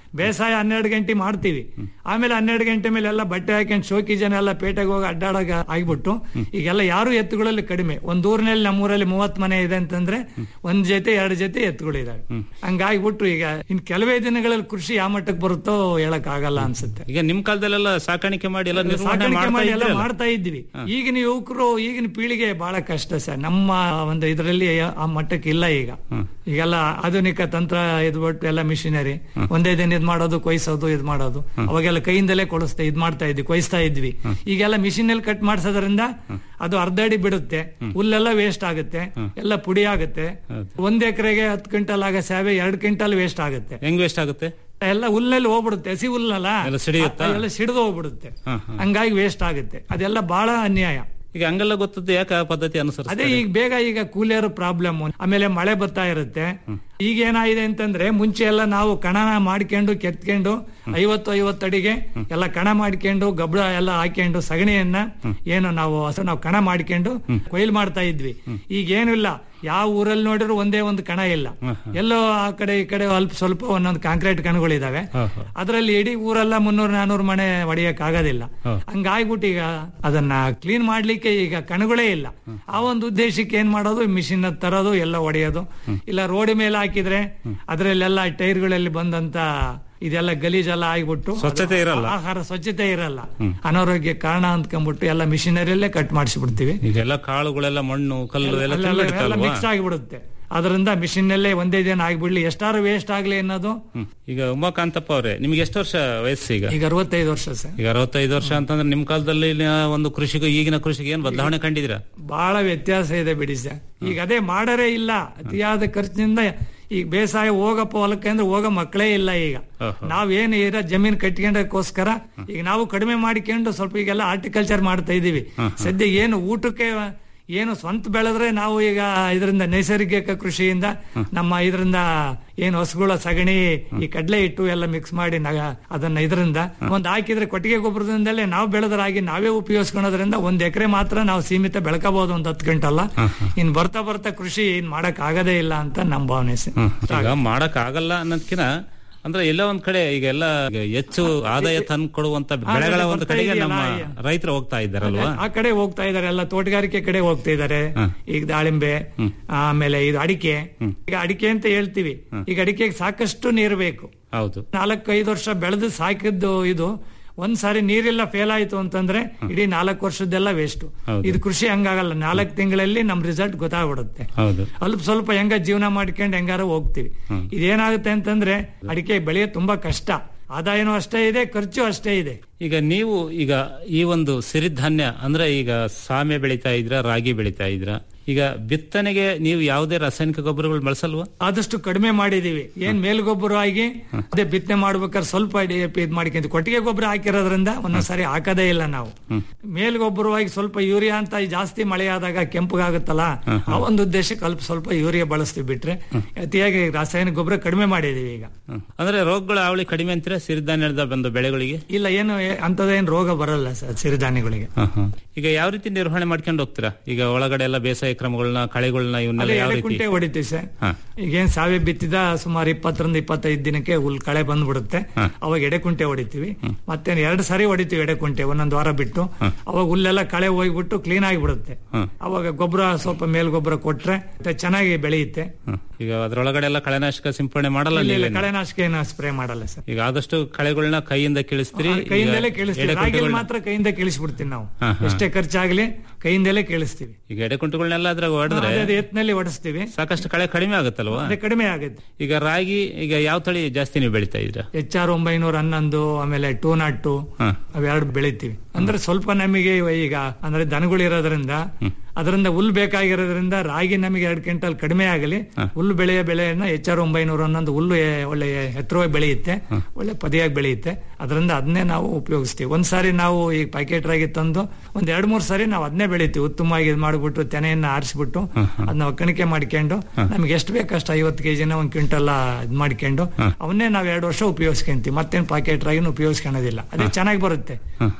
ಬೇಸಾಯ ಹನ್ನೆರಡು ಗಂಟೆ ಮಾಡ್ತೀವಿ ಆಮೇಲೆ ಹನ್ನೆರಡು ಗಂಟೆ ಮೇಲೆ ಎಲ್ಲ ಬಟ್ಟೆ ಹಾಕೊಂಡು ಶೋಕಿ ಜನ ಎಲ್ಲ ಪೇಟೆಗೆ ಹೋಗಿ ಅಡ್ಡಾಡಾಗ ಆಗ್ಬಿಟ್ಟು ಈಗೆಲ್ಲ ಯಾರು ಎತ್ತುಗಳಲ್ಲಿ ಕಡಿಮೆ ಒಂದ್ ಊರಿನಲ್ಲಿ ನಮ್ಮೂರಲ್ಲಿ ಮೂವತ್ ಮನೆ ಇದೆ ಅಂತಂದ್ರೆ ಒಂದ್ ಜೊತೆ ಎರಡು ಜೊತೆ ಎತ್ತುಗಳಿದಾವೆ ಹಂಗಾಗ್ಬಿಟ್ಟು ಈಗ ಇನ್ ಕೆಲವೇ ದಿನಗಳಲ್ಲಿ ಕೃಷಿ ಯಾವ ಮಟ್ಟಕ್ಕೆ ಬರುತ್ತೋ ಹೇಳಕ್ ಆಗಲ್ಲ ಅನ್ಸುತ್ತೆ ಈಗ ನಿಮ್ ಕಾಲದಲ್ಲೆಲ್ಲ ಸಾಕಾಣಿಕೆ ಮಾಡಿ ಎಲ್ಲ ನಿರ್ವಹಣೆ ಸಾಕಾಣಿಕೆ ಮಾಡ್ತಾ ಮಾಡಿ ಎಲ್ಲ ಇದ್ರಲ್ಲ? ಮಾಡ್ತಾ ಇದ್ವಿ ಈಗಿನ ಯುವಕರು ಈಗಿನ ಪೀಳಿಗೆ ಬಹಳ ಕಷ್ಟ ಸರ್ ನಮ್ಮ ಒಂದು ಇದರಲ್ಲಿ ಆ ಮಟ್ಟಕ್ಕೆ ಇಲ್ಲ ಈಗ ಈಗೆಲ್ಲ ಆಧುನಿಕ ತಂತ್ರ ಇದ್ಬಿಟ್ಟು ಎಲ್ಲ ಮಿಷಿನರಿ ಒಂದೇ ದಿನ ಇದ್ ಮಾಡೋದು ಕೊಯ್ಸೋದು ಇದ್ ಮಾಡೋದು ಅವಾಗೆಲ್ಲ ಕೈಯಿಂದಲೇ ಕೊಡಿಸ್ತಾ ಇದ್ ಮಾಡ್ತಾ ಇದ್ವಿ ಕೊಯ್ಸ್ತಾ ಇದ್ವಿ ಈಗೆಲ್ಲ ಮಿಷಿನ್ ಅಲ್ಲಿ ಕಟ್ ಮಾಡ್ಸೋದ್ರಿಂದ ಅದು ಅರ್ಧ ಅಡಿ ಬಿಡುತ್ತೆ ಹುಲ್ಲೆಲ್ಲ ವೇಸ್ಟ್ ಆಗುತ್ತೆ ಎಲ್ಲ ಪುಡಿ ಆಗುತ್ತೆ ಒಂದ್ ಎಕರೆಗೆ ಹತ್ತು ಕ್ವಿಂಟಲ್ ಆಗ ಸೇವೆ ಎರಡು ಕ್ವಿಂಟಲ್ ವೇಸ್ಟ್ ಆಗುತ್ತೆ ಹೆಂಗ್ ವೇಸ್ಟ್ ಆಗುತ್ತೆ ಎಲ್ಲ ಹುಲ್ಲಲ್ಲಿ ಹೋಗ್ಬಿಡುತ್ತೆ ಹಸಿ ಹುಲ್ಲಲ್ಲ ಎಲ್ಲ ಸಿಡಿಯುತ್ತಾ? ಎಲ್ಲ ಸಿಡಿದು ಹೋಗ್ಬಿಡುತ್ತೆ ಹಾ, ಹಾ. ಹಂಗಾಗಿ ವೇಸ್ಟ್ ಆಗುತ್ತೆ ಅದೆಲ್ಲ ಬಹಳ ಅನ್ಯಾಯ ಈಗ ಹಂಗೆಲ್ಲ ಗೊತ್ತದ್ದು ಯಾಕೆ ಆ ಪದ್ಧತಿ ಅನುಸರಿಸ್ತಾರೆ ಅದೇ ಈಗ ಬೇಗ ಈಗ ಕೂಲಿಯರ್ ಪ್ರಾಬ್ಲಮ್ ಆಮೇಲೆ ಮಳೆ ಬರ್ತಾ ಇರುತ್ತೆ ಈಗ ಏನಾಗಿದೆ ಅಂತಂದ್ರೆ ಮುಂಚೆ ಎಲ್ಲ ನಾವು ಕಣ ಮಾಡ್ಕೊಂಡು ಕೆತ್ಕೊಂಡು ಐವತ್ತು ಐವತ್ತು ಅಡಿಗೆ ಎಲ್ಲ ಕಣ ಮಾಡ್ಕೊಂಡು ಗೊಬ್ಬರ ಎಲ್ಲ ಹಾಕೊಂಡು ಸಗಣಿಯನ್ನ ಏನು ನಾವು ಹಸು ನಾವು ಕಣ ಮಾಡ್ಕೊಂಡು ಕೊಯ್ಲು ಮಾಡ್ತಾ ಇದ್ವಿ ಈಗ ಏನು ಇಲ್ಲ ಯಾವ ಊರಲ್ಲಿ ನೋಡಿದ್ರು ಒಂದೇ ಒಂದು ಕಣ ಇಲ್ಲ ಎಲ್ಲೋ ಆ ಕಡೆ ಈ ಕಡೆ ಅಲ್ಪ ಸ್ವಲ್ಪ ಒಂದೊಂದು ಕಾಂಕ್ರೀಟ್ ಕಣಗಳಿದಾವೆ ಅದರಲ್ಲಿ ಇಡೀ ಊರೆಲ್ಲ ಮುನ್ನೂರ್ ನಾನೂರು ಮನೆ ಹೊಡೆಯಕ್ ಆಗೋದಿಲ್ಲ ಹಂಗಾಗ್ಬಿಟ್ಟು ಈಗ ಅದನ್ನ ಕ್ಲೀನ್ ಮಾಡ್ಲಿಕ್ಕೆ ಈಗ ಕಣಗಳೇ ಇಲ್ಲ ಆ ಒಂದು ಉದ್ದೇಶಕ್ಕೆ ಏನ್ ಮಾಡೋದು ಮಿಷಿನ್ ತರೋದು ಎಲ್ಲ ಹೊಡೆಯೋದು ಇಲ್ಲ ರೋಡ್ ಮೇಲೆ ಹಾಕಿದ್ರೆ ಅದ್ರಲ್ಲೆಲ್ಲ ಟೈರ್ಗಳಲ್ಲಿ ಬಂದಂತ ಇದೆಲ್ಲ ಗಲೀಜೆಲ್ಲ ಆಗ್ಬಿಟ್ಟು ಸ್ವಚ್ಛತೆ ಅದು ಇರಲ್ಲ. ಆಹಾರ ಸ್ವಚ್ಛತೆ ಇರಲ್ಲ ಅನಾರೋಗ್ಯ ಕಾರಣ ಅಂದ್ಕೊಂಡ್ಬಿಟ್ಟು ಎಲ್ಲ ಮಿಷಿನರಿಯಲ್ಲೇ ಕಟ್ ಮಾಡಿಸ್ಬಿಡ್ತೀವಿ ಈಗೆಲ್ಲ ಕಾಳುಗಳೆಲ್ಲ ಮಣ್ಣು ಕಲ್ಲು ಎಲ್ಲ ತುಂಬಿಡುತ್ತಲ್ವಾ? ಮಿಕ್ಸ್ ಆಗಿಬಿಡುತ್ತೆ ಅದರಿಂದ ಮಿಷಿನ್ ನಲ್ಲೇ ಒಂದೇ ದಿನ ಆಗ್ಬಿಡ್ಲಿ ಎಷ್ಟಾರು ವೇಸ್ಟ್ ಆಗ್ಲಿ ಅನ್ನೋದು ಹ್ಮ್. ಈಗ ಉಮಾಕಾಂತಪ್ಪ ಅವ್ರೆ ನಿಮ್ಗೆ ಎಷ್ಟು ವರ್ಷ ವಯಸ್ಸು ಈಗ ಈಗ ಅರವತ್ತೈದು ವರ್ಷ ಸರ್ ಈಗ ಅರವತ್ತೈದು ವರ್ಷ ಅಂತಂದ್ರೆ ನಿಮ್ ಕಾಲದಲ್ಲಿ ಒಂದು ಕೃಷಿಗೂ ಈಗಿನ ಕೃಷಿಗೆ ಏನ್ ಬದಲಾವಣೆ ಕಂಡಿದ್ದೀರಾ ಬಹಳ ವ್ಯತ್ಯಾಸ ಇದೆ ಬಿಡಿ ಸರ್ ಈಗ ಅದೇ ಮಾಡರೇ ಇಲ್ಲ ಅತಿಯಾದ ಖರ್ಚಿನಿಂದ ಈಗ ಬೇಸಾಯ ಹೋಗಪ್ಪ ಹೊಲಕ್ಕೆ ಅಂದ್ರೆ ಹೋಗೋ ಮಕ್ಕಳೇ ಇಲ್ಲ ಈಗ ನಾವೇನು ಇರೋ ಜಮೀನ್ ಕಟ್ಕೊಂಡಕ್ಕೋಸ್ಕರ ಈಗ ನಾವು ಕಡಿಮೆ ಮಾಡಿಕೊಂಡು ಸ್ವಲ್ಪ ಈಗೆಲ್ಲ ಆರ್ಟಿಕಲ್ಚರ್ ಮಾಡ್ತಾ ಇದೀವಿ ಸದ್ಯ ಏನು ಊಟಕ್ಕೆ ಏನು ಸ್ವಂತ ಬೆಳೆದ್ರೆ ನಾವು ಈಗ ಇದರಿಂದ ನೈಸರ್ಗಿಕ ಕೃಷಿಯಿಂದ ನಮ್ಮ ಇದರಿಂದ ಏನು ಹಸುಗಳ ಸಗಣಿ ಈ ಕಡಲೆ ಹಿಟ್ಟು ಎಲ್ಲ ಮಿಕ್ಸ್ ಮಾಡಿ ನಗ- ಅದನ್ನ ಇದರಿಂದ ಒಂದ್ ಹಾಕಿದ್ರೆ ಕೊಟ್ಟಿಗೆ ಗೊಬ್ಬರದಿಂದಲೇ ನಾವು ಬೆಳೆದ್ರಾಗಿ ನಾವೇ ಉಪಯೋಗಿಸ್ಕೊಳೋದ್ರಿಂದ ಒಂದ್ ಎಕರೆ ಮಾತ್ರ ನಾವು ಸೀಮಿತ ಬೆಳಕಬಹುದು ಒಂದ್ ಹತ್ತು ಗಂಟಲ್ಲ ಇನ್ ಬರ್ತಾ ಬರ್ತಾ ಕೃಷಿ ಇನ್ ಮಾಡಕ್ ಆಗದೇ ಇಲ್ಲ ಅಂತ ನಮ್ಮ ಭಾವನೆ ಸರ್. ಈಗ ಮಾಡಕ್ ಆಗಲ್ಲ ಅನ್ನೋದ್ಕಿನ ಅಂದ್ರೆ ಎಲ್ಲ ಒಂದ್ ಕಡೆ ಈಗ ಎಲ್ಲ ಈಗ ಹೆಚ್ಚು ಆದಾಯ ತಂದು ಕೊಡುವಂತ ಬೆಳೆಗಳ ಒಂದು ಬರ್ತಾ ಕಡೆಗೆ ಇದೆಯಲ್ಲ, ನಮ್ಮ ರೈತರು ಹೋಗ್ತಾ ಇದ್ದಾರಲ್ವಾ ಆ ಕಡೆ ಹೋಗ್ತಾ ಇದಾರೆ ಎಲ್ಲ ತೋಟಗಾರಿಕೆ ಕಡೆ ಹೋಗ್ತಾ ಇದಾರೆ ಈಗ ದಾಳಿಂಬೆ ಆಮೇಲೆ ಇದು ಅಡಿಕೆ ಈಗ ಅಡಿಕೆ ಅಂತ ಹೇಳ್ತೀವಿ ಈಗ ಅಡಿಕೆಗೆ ಸಾಕಷ್ಟು ನೀರು ಬೇಕು ಹೌದು ನಾಲ್ಕೈದು ವರ್ಷ ಬೆಳೆದು ಸಾಕಿದ್ದು ಇದು ಒಂದ್ ಸಾರಿ ನೀರೆಲ್ಲ ಫೇಲ್ ಆಯ್ತು ಅಂತಂದ್ರೆ ಇಡೀ ನಾಲ್ಕು ವರ್ಷದ್ದೆಲ್ಲ ವೇಸ್ಟ್ ಹೌದು. ಇದು ಕೃಷಿ ಹಂಗಾಗಲ್ಲ ನಾಲ್ಕು ತಿಂಗಳಲ್ಲಿ ನಮ್ ರಿಸಲ್ಟ್ ಗೊತ್ತಾಗ್ಬಿಡುತ್ತೆ ಹೌದು ಅಲ್ಪ ಸ್ವಲ್ಪ ಹೆಂಗ ಜೀವನ ಮಾಡ್ಕೊಂಡು ಹೆಂಗಾರ ಹೋಗ್ತೀವಿ ಇದೇನಾಗುತ್ತೆ ಅಂತಂದ್ರೆ ಅಡಿಕೆ ಬೆಳೆಯೋದು ತುಂಬಾ ಕಷ್ಟ ಆದಾಯನೂ ಅಷ್ಟೇ ಇದೆ ಖರ್ಚು ಅಷ್ಟೇ ಇದೆ ಈಗ ನೀವು ಈಗ ಈ ಒಂದು ಸಿರಿಧಾನ್ಯ ಅಂದ್ರೆ ಈಗ ಸಾಮೆ ಬೆಳಿತಾ ಇದ್ರ ರಾಗಿ ಬೆಳಿತಾ ಇದ್ರ ಈಗ ಬಿತ್ತನೆಗೆ ನೀವು ಯಾವುದೇ ರಾಸಾಯನಿಕ ಗೊಬ್ಬರಗಳು ಬಳಸಲ್ವಾ ಆದಷ್ಟು ಕಡಿಮೆ ಮಾಡಿದೀವಿ ಏನ್ ಮೇಲ್ಗೊಬ್ಬರ ಆಗಿ ಅದೇ ಬಿತ್ತನೆ ಮಾಡ್ಬೇಕಾದ್ರೆ ಸ್ವಲ್ಪ ಡಿ.ಎ.ಪಿ ಇದ್ ಮಾಡ್ಕೊಂತೀವಿ ಕೊಟ್ಟಿಗೆ ಗೊಬ್ಬರ ಹಾಕಿರೋದ್ರಿಂದ ಒಂದೊಂದ್ಸರಿ ಹಾಕದೇ ಇಲ್ಲ ನಾವು ಮೇಲ್ಗೊಬ್ಬರವಾಗಿ ಸ್ವಲ್ಪ ಯೂರಿಯಾ ಅಂತ ಜಾಸ್ತಿ ಮಳೆ ಆದಾಗ ಕೆಂಪಗಾಗುತ್ತಲ್ಲ ಆ ಒಂದು ಉದ್ದೇಶಕ್ಕೆ ಅಲ್ಪ ಸ್ವಲ್ಪ ಯೂರಿಯಾ ಬಳಸ್ತೀವಿ ಬಿಟ್ರೆ ಅತಿಯಾಗಿ ರಾಸಾಯನಿಕ ಗೊಬ್ಬರ ಕಡಿಮೆ ಮಾಡಿದೀವಿ ಈಗ ಅಂದ್ರೆ ರೋಗಗಳ ಅವಳಿ ಕಡಿಮೆ ಅಂತೀರಾ ಸಿರಿಧಾನ್ಯದ ಬಂದು ಬೆಳೆಗಳಿಗೆ ಇಲ್ಲ ಏನು ಏ- ಅಂಥದ್ದೇನ್ ರೋಗ ಬರಲ್ಲ ಸರ್ ಸಿರಿಧಾನ್ಯಗಳಿಗೆ ಈಗ ಯಾವ ರೀತಿ ನಿರ್ವಹಣೆ ಮಾಡ್ಕೊಂಡು ಹೋಗ್ತೀರಾ ಈಗ ಒಳಗಡೆ ಎಲ್ಲ ಬೇಸಾಯ ಕ್ರಮಗಳನ್ನ ಕಳೆಗಳನ್ನ ಇವನ್ನೆಲ್ಲ ಅದೇ ಯಾವ ರೀತಿ ಎಡೆಕುಂಟೆ ಹೊಡಿತೀವಿ ಸರ್ ಹಾ. ಈಗೇನ್ ಸಾವೆ ಬಿತ್ತಿದ ಸುಮಾರು ಇಪ್ಪತ್ತರಿಂದ ಇಪ್ಪತ್ತೈದು ದಿನಕ್ಕೆ ಹುಲ್ ಕಳೆ ಬಂದ್ಬಿಡುತ್ತೆ ಅವಾಗ ಎಡೆಕುಂಟೆ ಹೊಡಿತೀವಿ ಮತ್ತೆ ಎರಡು ಸಾರಿ ಹೊಡಿತೀವಿ ಎಡೆಕುಂಟೆ ಒಂದೊಂದು ವಾರ ಬಿಟ್ಟು ಅವಾಗ ಹುಲ್ಲೆಲ್ಲ ಕಳೆ ಹೋಗ್ಬಿಟ್ಟು ಕ್ಲೀನ್ ಆಗಿಬಿಡುತ್ತೆ ಅವಾಗ ಗೊಬ್ಬರ ಸ್ವಲ್ಪ ಮೇಲ್ ಗೊಬ್ಬರ ಕೊಟ್ರೆ ಮತ್ತೆ ಚೆನ್ನಾಗಿ ಬೆಳೆಯುತ್ತೆ ಹ್ಮ್. ಈಗ ಅದ್ರೊಳಗಡೆ ಎಲ್ಲ ಕಳೆನಾಶಕ ಸಿಂಪಡಣೆ ಮಾಡಲ್ಲ ಇಲ್ಲ, ಇಲ್ಲ, ನೀವೇನು? ಕಳೆನಾಶಕ ಏನು ಸ್ಪ್ರೇ ಮಾಡಲ್ಲ ಸರ್ ಈಗ ಆದಷ್ಟು ಕಳೆಗಳನ್ನ ಕೈಯಿಂದ ಕೀಳಿಸ್ತೀರಿ ಈಗ ಕೈಯಿಂದಲೇ ಕೇಳಿಸ್ತೀವಿ ರಾಗಿಯಲ್ಲಿ ಎಡೆಕುಂಟೆಗಳ್ನ- ಮಾತ್ರ ಕೈಯಿಂದ ಕೇಳಿಸ್ಬಿಡ್ತೀವಿ ನಾವು ಹಾ, ಹಾ. ಎಷ್ಟೇ ಖರ್ಚಾಗ್ಲಿ ಕೈಯಿಂದಲೇ ಕೇಳಿಸ್ತೀವಿ ಈಗ ಎಡೆಕುಂಟುಗಳನ್ನೆಲ್ಲ ಅದ್ರಾಗ ಹೊಡೆದ್ರೆ ಅದೇ ಎತ್ನಲ್ಲಿ ಹೊಡಿಸ್ತೀವಿ ಸಾಕಷ್ಟು ಕಳೆ ಕಡಿಮೆ ಆಗುತ್ತಲ್ವಾ ಅದೇ ಕಡಿಮೆ ಆಗುತ್ತೆ ಈಗ ರಾಗಿ ಈಗ ಯಾವ ತಳಿ ಜಾಸ್ತಿ ನೀವು ಬೆಳಿತಾ ಇದ್ರ ಎಚ್ ಆರ್ ಒಂಬೈನೂರ ಹನ್ನೊಂದು ಆಮೇಲೆ ಟೂ ನಾಟ್ ಟು ಅವೆರಡು ಬೆಳಿತೀವಿ ಅಂದ್ರೆ ಸ್ವಲ್ಪ ನಮಗೆ ಈಗ ಅಂದ್ರೆ ದನಗಳು ಇರೋದ್ರಿಂದ ಅದರಿಂದ ಹುಲ್ ಬೇಕಾಗಿರೋದ್ರಿಂದ ರಾಗಿ ನಮಗೆ ಎರಡು ಕ್ವಿಂಟಲ್ ಕಡಿಮೆ ಆಗಲಿ ಹುಲ್ಲು ಬೆಳೆಯ ಬೆಳೆಯನ್ನ ಎಚ್ ಆರ್ ಒಂಬೈನೂರ ಹನ್ನೊಂದು ಹುಲ್ಲು ಎ- ಒಳ್ಳೆ ಎತ್ತರವಾಗಿ ಬೆಳೆಯುತ್ತೆ ಒಳ್ಳೆ ಪದಿಯಾಗಿ ಬೆಳೆಯುತ್ತೆ ಅದರಿಂದ ಅದನ್ನೇ ನಾವು ಉಪಯೋಗಿಸ್ತೀವಿ ಒಂದ್ ಸಾರಿ ನಾವು ಈ ಪ್ಯಾಕೆಟ್ ರಾಗಿ ತಂದು ಒಂದ್ ಎರಡ್ ಮೂರ್ ಸಾರಿ ನಾವು ಅದನ್ನೇ ಬೆಳಿತೀವಿ ಉತ್ತಮವಾಗಿ ಇದು ಮಾಡ್ಬಿಟ್ಟು ತೆನೆಯನ್ನ ಆರಿಸ್ಬಿಟ್ಟು ಅದನ್ನ ಒಕ್ಕಣಿಕೆ ಮಾಡ್ಕೊಂಡು ನಮ್ಗೆ ಎಷ್ಟು ಬೇಕಷ್ಟು ಐವತ್ತು ಕೆಜಿನ ಒಂದ್ ಕ್ವಿಂಟಲ್ ಇದ್ ಮಾಡ್ಕೊಂಡು ಅವನ್ನೇ ನಾವ್ ಎರಡು ವರ್ಷ ಉಪಯೋಗಿಸ್ಕೊಂತೀವಿ ಮತ್ತೇನ್ ಪ್ಯಾಕೆಟ್ ರಾಗಿನ ಉಪಯೋಗಿಸ್ಕೊಳೋದಿಲ್ಲ ಅದೇ ಚೆನ್ನಾಗಿ ಬರುತ್ತೆ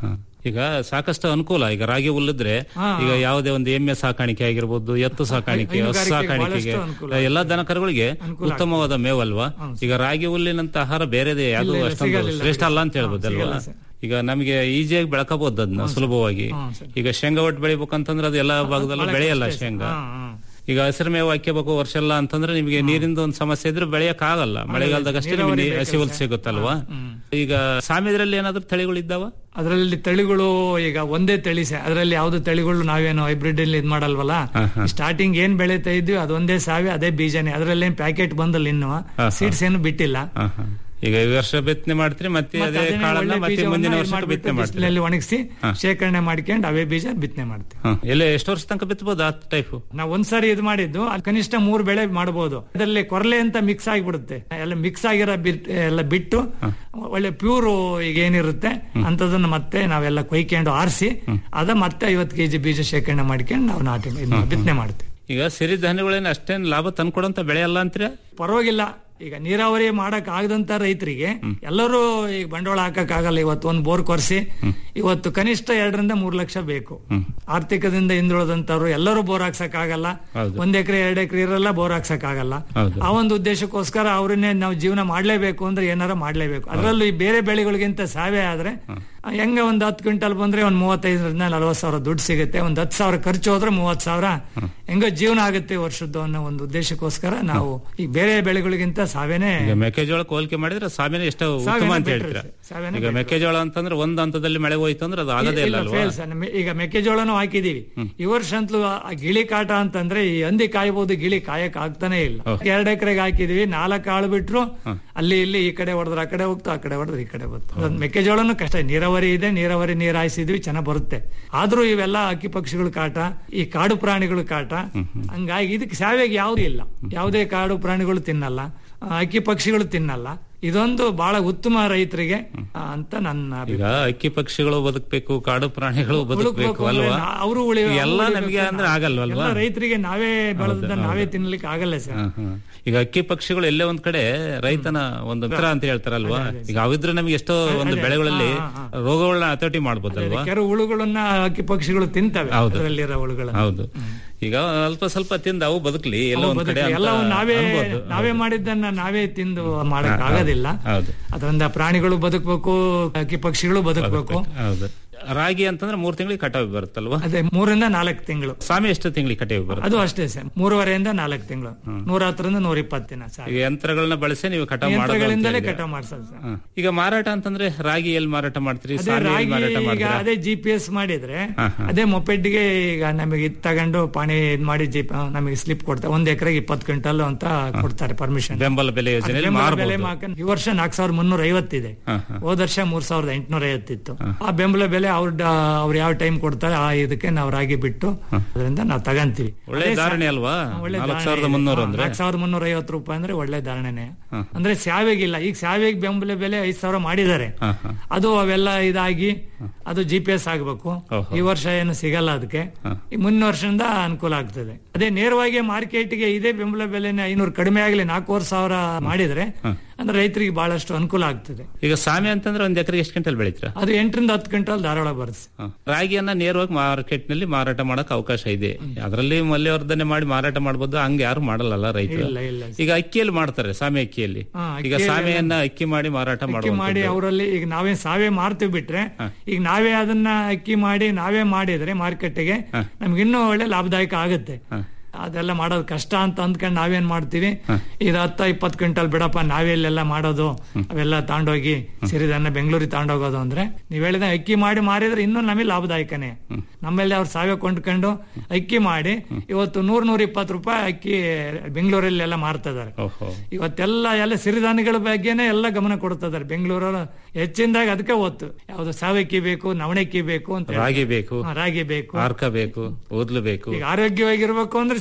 ಈಗ ಸಾಕಷ್ಟು ಅನುಕೂಲ ಈಗ ರಾಗಿ ಹುಲ್ಲಿದ್ರೆ ಈಗ ಯಾವುದೇ ಒಂದು ಎಮ್ಮೆ ಸಾಕಾಣಿಕೆ ಆಗಿರ್ಬೋದು ಎತ್ತು ಸಾಕಾಣಿಕೆ ಹಸು ಹೈನುಗಾರಿಕೆಗೆ ಸಾಕಾಣಿಕೆಗೆ ಬಹಳಷ್ಟು ಅನುಕೂಲ ಎಲ್ಲಾ ದನ ಕರುಗಳಿಗೆ ಉತ್ತಮವಾದ ಮೇವಲ್ವಾ ಈಗ ರಾಗಿ ಹುಲ್ಲಿನಂತ ಆಹಾರ ಬೇರೆದೇ ಯಾವುದು ಇಲ್ಲ, ಅಷ್ಟೊಂದು ಸಿಗಲ್ಲ, ಶ್ರೇಷ್ಠ ಅಲ್ಲ ಅಂತ ಹೇಳ್ಬೋದಲ್ವಾ ಸಿಗಲ್ಲ, ಸರ್. ಈಗ ನಮಗೆ ಈಸಿಯಾಗಿ ಬೆಳಕಬಹುದು ಅದನ್ನ ಸುಲಭವಾಗಿ ಈಗ ಶೇಂಗಾ ಒಟ್ಟು ಬೆಳಿಬೇಕಂತಂದ್ರೆ ಅದು ಎಲ್ಲಾ ಭಾಗದಲ್ಲೂ ಬೆಳೆಯಲ್ಲ ಶೇಂಗಾ ಈಗ ಹಸಿರು ಮೇವು ಹಾಕ್ಯಬೇಕು ವರ್ಷ ಎಲ್ಲ ಅಂತಂದ್ರೆ ನಿಮಗೆ ನೀರಿಂದ ಒಂದು ಸಮಸ್ಯೆ ಇದ್ರೆ ಬೆಳೆಯಕ್ ಆಗಲ್ಲ ಮಳೆಗಾಲದಾಗ ಅಷ್ಟೇ ನಿಮಗೆ ಹಸಿ ಹುಲ್ ಸಿಗುತ್ತಲ್ವಾ ಈಗ ಸಾಮಿದ್ರಲ್ಲಿ ಏನಾದ್ರು ತಳಿಗಳಿದ್ದಾವ ಅದರಲ್ಲಿ ತಳಿಗಳು ಈಗ ಒಂದೇ ತಳಿ ಸೆ ಅದರಲ್ಲಿ ಯಾವ್ದು ತಳಿಗಳು ನಾವೇನು ಹೈಬ್ರಿಡ್ ಅಲ್ಲಿ ಇದ್ ಮಾಡಲ್ವಲ್ಲ ಸ್ಟಾರ್ಟಿಂಗ್ ಏನ್ ಬೆಳೀತಾ ಇದ್ವಿ ಅದೊಂದೇ ಸಾವಿ ಅದೇ ಬೀಜನೇ ಅದ್ರಲ್ಲಿ ಪ್ಯಾಕೆಟ್ ಬಂದಲ್ಲ ಇನ್ನು ಸೀಡ್ಸ್ ಏನು ಬಿಟ್ಟಿಲ್ಲ ಹ, ಹ. ಈಗ ಈ ವರ್ಷ ಬಿತ್ತನೆ ಮಾಡ್ತೀರಿ ಮತ್ತೆ ಮತ್ತೆ ಅದೇ ಅದನ್ನೇ ಕಾಳನ್ನ ಒಳ್ಳೆ ಮತ್ತೆ ಬೀಜವನ್ನ ಮುಂದಿನ ಇದ್ ವರ್ಷ ಮಾಡ್ಬಿಟ್ಟು ಬಿತ್ತನೆ ಮಾಡ್ತೀರಿ ಬಿಸಿಲಲ್ಲಿ ಒಣಗಿಸಿ ಶೇಖರಣೆ ಮಾಡ್ಕೊಂಡು ಅವೇ ಬೀಜ ಬಿತ್ತನೆ ಮಾಡ್ತೀವಿ ಹ. ಎಲ್ಲ ಎಷ್ಟು ವರ್ಷ ತನಕ ಬಿತ್ತಬಹುದು ಆ ಟೈಪ್ ನಾವು ಒಂದ್ಸಾರಿ ಇದು ಮಾಡಿದ್ದು ಅಲ್ಲಿ ಕನಿಷ್ಠ ಮೂರ್ ಬೆಳೆ ಮಾಡಬಹುದು ಅದರಲ್ಲಿ ಕೊರಲೆ ಅಂತ ಮಿಕ್ಸ್ ಆಗಿಬಿಡುತ್ತೆ ಎಲ್ಲ ಮಿಕ್ಸ್ ಆಗಿರೋ ಬಿಟ್- ಎಲ್ಲ ಬಿಟ್ಟು ಒಳ್ಳೆ ಪ್ಯೂರ್ ಈಗ ಏನಿರುತ್ತೆ ಅಂತದನ್ನ ಮತ್ತೆ ನಾವೆಲ್ಲ ಕೊಯ್ಕೊಂಡು ಆರಿಸಿ ಅದ ಮತ್ತೆ ಐವತ್ತು ಕೆಜಿ ಬೀಜ ಶೇಖರಣೆ ಮಾಡ್ಕೊಂಡು ನಾವು ನಾಟಿ ಇದ್ ಮಾ- ಬಿತ್ತನೆ ಮಾಡ್ತೀವಿ ಈಗ ಸಿರಿಧಾನ್ಯಗಳೇನು ಅಷ್ಟೇನ್ ಲಾಭ ತಂದ್ಕೊಡಂತ ಬೆಳೆ ಅಲ್ಲ ಅಂತೀರಾ ಪರವಾಗಿಲ್ಲ ಈಗ ನೀರಾವರಿ ಮಾಡಕ್ ಆಗದಂತ ರೈತರಿಗೆ ಎಲ್ಲರೂ ಈಗ ಬಂಡವಾಳ ಹಾಕಕ್ ಆಗಲ್ಲ ಇವತ್ತು ಒಂದು ಬೋರ್ ಕೊರ್ಸಿ ಇವತ್ತು ಕನಿಷ್ಠ ಎರಡರಿಂದ ಮೂರ್ ಲಕ್ಷ ಬೇಕು ಆರ್ಥಿಕದಿಂದ ಹಿಂದುಳಿದಂತವ್ರು ಎಲ್ಲರೂ ಬೋರ್ ಹಾಕ್ಸಕ್ ಆಗಲ್ಲ ಒಂದ್ ಎಕರೆ ಎರಡ್ ಎಕರೆ ಇರಲ್ಲ ಬೋರ್ ಹಾಕ್ಸಕ್ ಆಗಲ್ಲ ಹೌದು. ಆ ಒಂದು ಉದ್ದೇಶಕ್ಕೋಸ್ಕರ ಅವ್ರನ್ನೇ ನಾವು ಜೀವನ ಮಾಡ್ಲೇಬೇಕು ಅಂದ್ರೆ ಏನಾರ ಮಾಡ್ಲೇಬೇಕು ಅದರಲ್ಲೂ ಈ ಬೇರೆ ಬೆಳೆಗಳಿಗಿಂತ ಸಾವೇ ಆದ್ರೆ ಆ, ಹೆಂಗ ಒಂದ್ ಹತ್ತು ಕ್ವಿಂಟಲ್ ಬಂದ್ರೆ ಒಂದ್ ಮೂವತ್ತೈದರಿಂದ ನಲವತ್ತು ಸಾವಿರ ದುಡ್ಡು ಸಿಗುತ್ತೆ ಒಂದ್ ಹತ್ತು ಸಾವಿರ ಖರ್ಚು ಹೋದ್ರೆ ಮೂವತ್ ಸಾವಿರ ಹೆಂಗೋ ಜೀವನ ಆಗುತ್ತೆ ವರ್ಷದ್ದು ಅನ್ನೋ ಒಂದು ಉದ್ದೇಶಕ್ಕೋಸ್ಕರ ನಾವು ಈ ಬೇರೆ ಬೆಳೆಗಳಿಗಿಂತ ಸಾವೇನೆ ಈಗ ಮೆಕ್ಕೆಜೋಳ ಹೋಲಿಕೆ ಮಾಡಿದ್ರೆ ಸಾಮೇನೆ ಎಷ್ಟೋ ಉತ್ತಮ ಸಾವೇನೆ ಅಂತ better ಹೇಳ್ತೀರಾ ಸರ್. ಸಾವೇನೆ ಈಗ ಮೆಕ್ಕೆಜೋಳ ಅಂತಂದ್ರೆ ಒಂದ್ ಹಂತದಲ್ಲಿ ಮಳೆ ಹೋಯ್ತು ಅಂದ್ರೆ ಅದು ಆಗದೇ ಇಲ್ಲ ಇಲ್ಲ, ಅಲ್ವಾ fail ಸರ್. ನಮ್ಮ- ಈಗ ಮೆಕ್ಕೆಜೋಳನು ಹಾಕಿದೀವಿ ಈ ವರ್ಷ ಅಂತಲೂ ಆ ಗಿಳಿ ಕಾಟ ಅಂತಂದ್ರೆ ಈ ಹಂದಿ ಕಾಯ್ಬೋದು ಗಿಳಿ ಕಾಯಕ್ ಆಗ್ತಾನೆ ಇಲ್ಲ ಎರಡ್ ಎಕರೆಗೆ ಹಾಕಿದೀವಿ ನಾಲ್ಕು ಆಳು ಬಿಟ್ರು ಅಲ್ಲಿ ಇಲ್ಲಿ ಈ ಕಡೆ ಹೊಡೆದ್ರೆ ಆ ಕಡೆ ಹೋಗ್ತು ಆ ಕಡೆ ಹೊಡೆದ್ರೆ ಈ ಕಡೆ ಬಂತು ಅದೊಂದು ಮೆಕ್ಕೆಜೋಳನು ಕಷ್ಟ ನೀರಾವರಿ ಇದೆ ನೀರಾವರಿ ನೀರ್ ಹಾಯಿಸಿದ್ವಿ ಚೆನ್ನಾಗ್ ಬರುತ್ತೆ ಆದ್ರೂ ಇವೆಲ್ಲ ಅಕ್ಕಿ ಪಕ್ಷಿಗಳ ಕಾಟ ಈ ಕಾಡು ಪ್ರಾಣಿಗಳ ಕಾಟ ಹಂಗಾಗಿ ಇದಕ್ಕೆ ಸಾವೆಗೆ ಯಾವ್ದು ಇಲ್ಲ ಯಾವುದೇ ಕಾಡು ಪ್ರಾಣಿಗಳು ತಿನ್ನಲ್ಲ ಆ, ಅಕ್ಕಿ ಪಕ್ಷಿಗಳು ತಿನ್ನಲ್ಲ ಇದೊಂದು ಬಹಳ ಉತ್ತಮ ರೈತರಿಗೆ ಆ, ಅಂತ ನನ್ನ ಈಗ ಅಕ್ಕಿ ಪಕ್ಷಿಗಳು ಬದುಕಬೇಕು ಕಾಡು ಪ್ರಾಣಿಗಳು ಬದುಕಬೇಕು ಹುಡುಕ್ಬೇಕು ಅಂದ್ರೆ ಅಲ್ವಾ ನಾ- ಅವರು ಉಳಿ ಎಲ್ಲ ಅವ್ರು ನಮಗೆ ಉಳಿಬೇಕು. ಅಂದ್ರೆ ಆಗಲ್ವಲ್ವಾ ಎಲ್ಲ ರೈತರಿಗೆ ನಾವೇ ಬೆಳೆದ ನಾವೇ ತಿನ್ಲಿಕ್ಕೆ ಆಗಲ್ಲ ಸರ್ ಹ, ಹ. ಈಗ ಅಕ್ಕಿ ಪಕ್ಷಿಗಳು ಎಲ್ಲೇ ಒಂದ್ ಕಡೆ ರೈತನ ಒಂದು ಮಿತ್ರ ಅಂತ ಹೇಳ್ತಾರಲ್ವಾ ಈಗ ಅವಿದ್ರೆ ನಮಗೆ ಎಷ್ಟೋ ಒಂದು ಬೆಳೆಗಳಲ್ಲಿ ರೋಗಗಳನ್ನ ಹತೋಟಿ ಮಾಡ್ಬೋದಲ್ವಾ ಕೆರೆ ಹುಳುಗಳನ್ನ ಅಕ್ಕಿ ಪಕ್ಷಿಗಳು ತಿಂತವೆ ಹೌದು. ಅದರಲ್ಲಿರೋ ಹುಳುಗಳನ್ನ ಹೌದು ಈಗ ಅಲ್ಪ ಸ್ವಲ್ಪ ತಿಂದು ಅವು ಬದುಕಲಿ ಎಲ್ಲ ಒಂದ್ ಕಡೆ ಅಂತ ಎಲ್ಲವೂ ನಾವೇ ಅನ್ಬೋದು. ನಾವೇ ಮಾಡಿದ್ದನ್ನ ನಾವೇ ತಿಂದು ಮಾಡಕ್ ಆಗೋದಿಲ್ಲ ಹೌದು ಅದರಿಂದ ಪ್ರಾಣಿಗಳು ಬದುಕಬೇಕು ಅಕ್ಕಿ ಪಕ್ಷಿಗಳು ಬದುಕಬೇಕು ಹೌದು ರಾಗಿ ಅಂತಂದ್ರೆ ಮೂರ್ ತಿಂಗಳಿಗೆ ಕಟಾವು ಬರುತ್ತಲ್ವಾ ಅದೇ ಮೂರಿಂದ ನಾಲ್ಕು ತಿಂಗಳು ಸಾಮಿ ಎಷ್ಟು ತಿಂಗಳಿಗೆ ಕಟಾವು ಬರುತ್ತೆ ಅದು ಅಷ್ಟೇ ಸರ್ ಮೂರುವರೆಯಿಂದ ನಾಲ್ಕು ತಿಂಗಳು ನೂರ ಹತ್ತರಿಂದ ನೂರ ಇಪ್ಪತ್ತು ದಿನ ಸರ್ ಈಗ ಯಂತ್ರಗಳನ್ನ ಬಳಸಿ ನೀವು ಕಟಾವು ಮಾಡೋದು ಅಂತ ಯಂತ್ರಗಳಿಂದಲೇ ಹೇಳಿದ್ರೆ. ಕಟಾವ್ ಮಾಡ್ಸೋದು ಸರ್ ಹ. ಈಗ ಮಾರಾಟ ಅಂತಂದ್ರೆ ರಾಗಿ ಎಲ್ಲಿ ಮಾರಾಟ ಮಾಡ್ತೀರಿ ಅದೇ ಸಾಮಿ ಎಲ್ಲಿ ರಾಗಿ ಮಾರಾಟ ಈಗ ಮಾಡ್ತೀರಾ ಅದೇ ಜಿ ಪಿ ಎಸ್ ಮಾಡಿದ್ರೆ ಅದೇ ಮೊಪೆಡ್ಗೆ ಈಗ ನಮಗೆ ಇದ್ ತಗೊಂಡು ಪಾಣಿ ಇದ್ ಮಾಡಿ ಜಿ ನಮಗೆ ಸ್ಲಿಪ್ ಕೊಡ್ತಾರೆ ಒಂದ್ ಎಕರೆಗೆ ಇಪ್ಪತ್ತು ಕ್ವಿಂಟಲ್ ಅಂತ ಕೊಡ್ತಾರೆ ಪರ್ಮಿಷನ್ ಬೆಂಬಲ ಬೆಲೆ ಯೋಜನೆಯಲ್ಲಿ ಬೆಲೆ ಮಾರಬಹುದು ಮಾರ್ಕೊಂಡು ಈ ವರ್ಷ ನಾಲ್ಕು ಸಾವಿರದ ಮುನ್ನೂರ ಐವತ್ತಿದೆ ಹೋದ ವರ್ಷ ಮೂರ್ ಸಾವಿರದ ಎಂಟುನೂರ ಐವತ್ತಿತ್ತು ಆ ಬೆಂಬಲ ಬೆಲೆ ಅವ್ರ ಅವ್ರು ಯಾವ ಟೈಮ್ ಕೊಡ್ತಾರೆ ಆ ಇದಕ್ಕೆ ನಾವು ರಾಗಿ ಬಿಟ್ಟು ಅದರಿಂದ ನಾವು ತಗಂತೀವಿ ಒಳ್ಳೆ ಅದೇ ಸಾ- ಧಾರಣೆ ಅಲ್ವಾ ಒಳ್ಳೆ ನಾಲ್ಕು ಧಾರಣೆ ಸಾವಿರದ ಇದೆ. ಮುನ್ನೂರು ಹಾ, ಅಂದ್ರೆ ನಾಲ್ಕು ಸಾವಿರದ ಮುನ್ನೂರ ಐವತ್ತು ರೂಪಾಯಿ ಅಂದ್ರೆ ಒಳ್ಳೆ ಧಾರಣೆನೆ ಅಂದ್ರೆ ಸ್ಯಾವೆಗಿಲ್ಲ ಈಗ ಸ್ಯಾವೆಗೆ ಬೆಂಬಲ ಬೆಲೆ ಐದ್ ಸಾವಿರ ಮಾಡಿದ್ದಾರೆ ಅದು ಅವೆಲ್ಲ ಇದಾಗಿ ಅದು ಜಿ ಪಿ ಎಸ್ ಆಗ್ಬೇಕು ಈ ವರ್ಷ ಏನು ಸಿಗಲ್ಲ ಅದಕ್ಕೆ ಈ ಮುಂದಿನ ವರ್ಷದಿಂದ ಅನುಕೂಲ ಆಗ್ತದೆ ಅದೇ ನೇರವಾಗಿ ಮಾರ್ಕೆಟ್ಗೆ ಇದೇ ಬೆಂಬಲ ಬೆಲೆನ ಐನೂರು ಕಡಿಮೆ ಆಗಲಿ ನಾಲ್ಕೂವರೆ ಸಾವಿರ ಮಾಡಿದ್ರೆ ಅಂದ್ರೆ ರೈತರಿಗೆ ಬಹಳಷ್ಟು ಅನುಕೂಲ ಆಗ್ತದೆ ಈಗ ಸಾಮಿ ಅಂತಂದ್ರೆ ಒಂದ್ ಎಕರೆಗೆ ಎಷ್ಟು ಕ್ವಿಂಟಲ್ ಬೆಳಿತೀರಾ ಅದು ಎಂಟರಿಂದ ಹತ್ತು ಕ್ವಿಂಟಲ್ ಧಾರಾಳ ಬರುತ್ತೆ ಹ. ರಾಗಿಯನ್ನ ನೇರವಾಗಿ ಮಾರ್ಕೆಟ್ ನಲ್ಲಿ ಮಾರಾಟ ಮಾಡಕ್ ಅವಕಾಶ ಇದೆ ಅದರಲ್ಲಿ ಮೌಲ್ಯವರ್ಧನೆ ಮಾಡಿ ಮಾರಾಟ ಮಾಡಬಹುದು ಹಂಗ ಯಾರು ಮಾಡಲ್ಲ ರೈತರು ಇಲ್ಲ ಇಲ್ಲ ಈಗ ಅಕ್ಕಿಯಲ್ಲಿ ಮಾಡ್ತಾರೆ ಸಾಮೆ ಅಕ್ಕಿಯಲ್ಲಿ ಹಾ, ಈಗ ಅಕ್ಕಿಯಲ್ಲಿ ಸಾಮೆಯನ್ನ ಅಕ್ಕಿ ಮಾಡಿ ಮಾರಾಟ ಅಕ್ಕಿ ಮಾಡಿ ಮಾಡುವಂತದ್ದು. ಅವರಲ್ಲಿ ಈಗ ನಾವೇ ಸಾವೇ ಮಾರ್ತೀವಿ ಬಿಟ್ರೆ ಈಗ ನಾವೇ ಅದನ್ನ ಅಕ್ಕಿ ಮಾಡಿ ನಾವೇ ಮಾಡಿದ್ರೆ ಮಾರ್ಕೆಟ್ಗೆ ನಮ್ಗೆ ಇನ್ನೂ ಒಳ್ಳೆ ಲಾಭದಾಯಕ ಆಗುತ್ತೆ ಅದೆಲ್ಲ ಮಾಡೋದು ಕಷ್ಟ ಅಂತ ಅಂದ್ಕೊಂಡು ನಾವೇನ್ ಮಾಡ್ತೀವಿ ಇದು ಹತ್ತ ಇಪ್ಪತ್ತು ಕ್ವಿಂಟಲ್ ಬಿಡಪ್ಪ ನಾವೇ ಇಲ್ಲೆಲ್ಲ ಮಾಡೋದು ಅವೆಲ್ಲ ತಗೊಂಡೋಗಿ ಸಿರಿಧಾನ್ಯ ಬೆಂಗಳೂರಿಗೆ ತಗೊಂಡೋಗೋದು ಅಂದ್ರೆ ನೀವ್ ಹೇಳಿದ ಅಕ್ಕಿ ಮಾಡಿ ಮಾರಿದ್ರೆ ಇನ್ನೂ ನಮಗೆ ಲಾಭದಾಯಕನೇ ನಮ್ಮಲ್ಲಿ ಅವ್ರು ಸಾವೇ ಕೊಂಡ್ಕೊಂಡು ಅಕ್ಕಿ ಮಾಡಿ ಇವತ್ತು ನೂರ್ ನೂರ ಇಪ್ಪತ್ತು ರೂಪಾಯಿ ಅಕ್ಕಿ ಬೆಂಗಳೂರಲ್ಲಿ ಎಲ್ಲ ಮಾರ್ತಾ ಇದಾರೆ ಓಹೋ ಇವತ್ತೆಲ್ಲ ಎಲ್ಲ ಸಿರಿಧಾನ್ಯಗಳ ಬಗ್ಗೆನೇ ಎಲ್ಲ ಗಮನ ಕೊಡ್ತಿದ್ದಾರೆ ಬೆಂಗಳೂರಲ್ಲಿ ಹೆಚ್ಚಿನದಾಗಿ ಅದಕ್ಕೆ ಒತ್ತು ಯಾವ್ದು ಸಾವಕ್ಕಿ ಬೇಕು ನವಣಕ್ಕಿ ಬೇಕು ಅಂತ ರಾಗಿ ಬೇಕು ಹಾ, ರಾಗಿ ಬೇಕು ಆರ್ಕ ಬೇಕು ಓದ್ಲು ಬೇಕು ಈಗ ಆರೋಗ್ಯವಾಗಿರ್ಬೇಕು ಅಂದ್ರೆ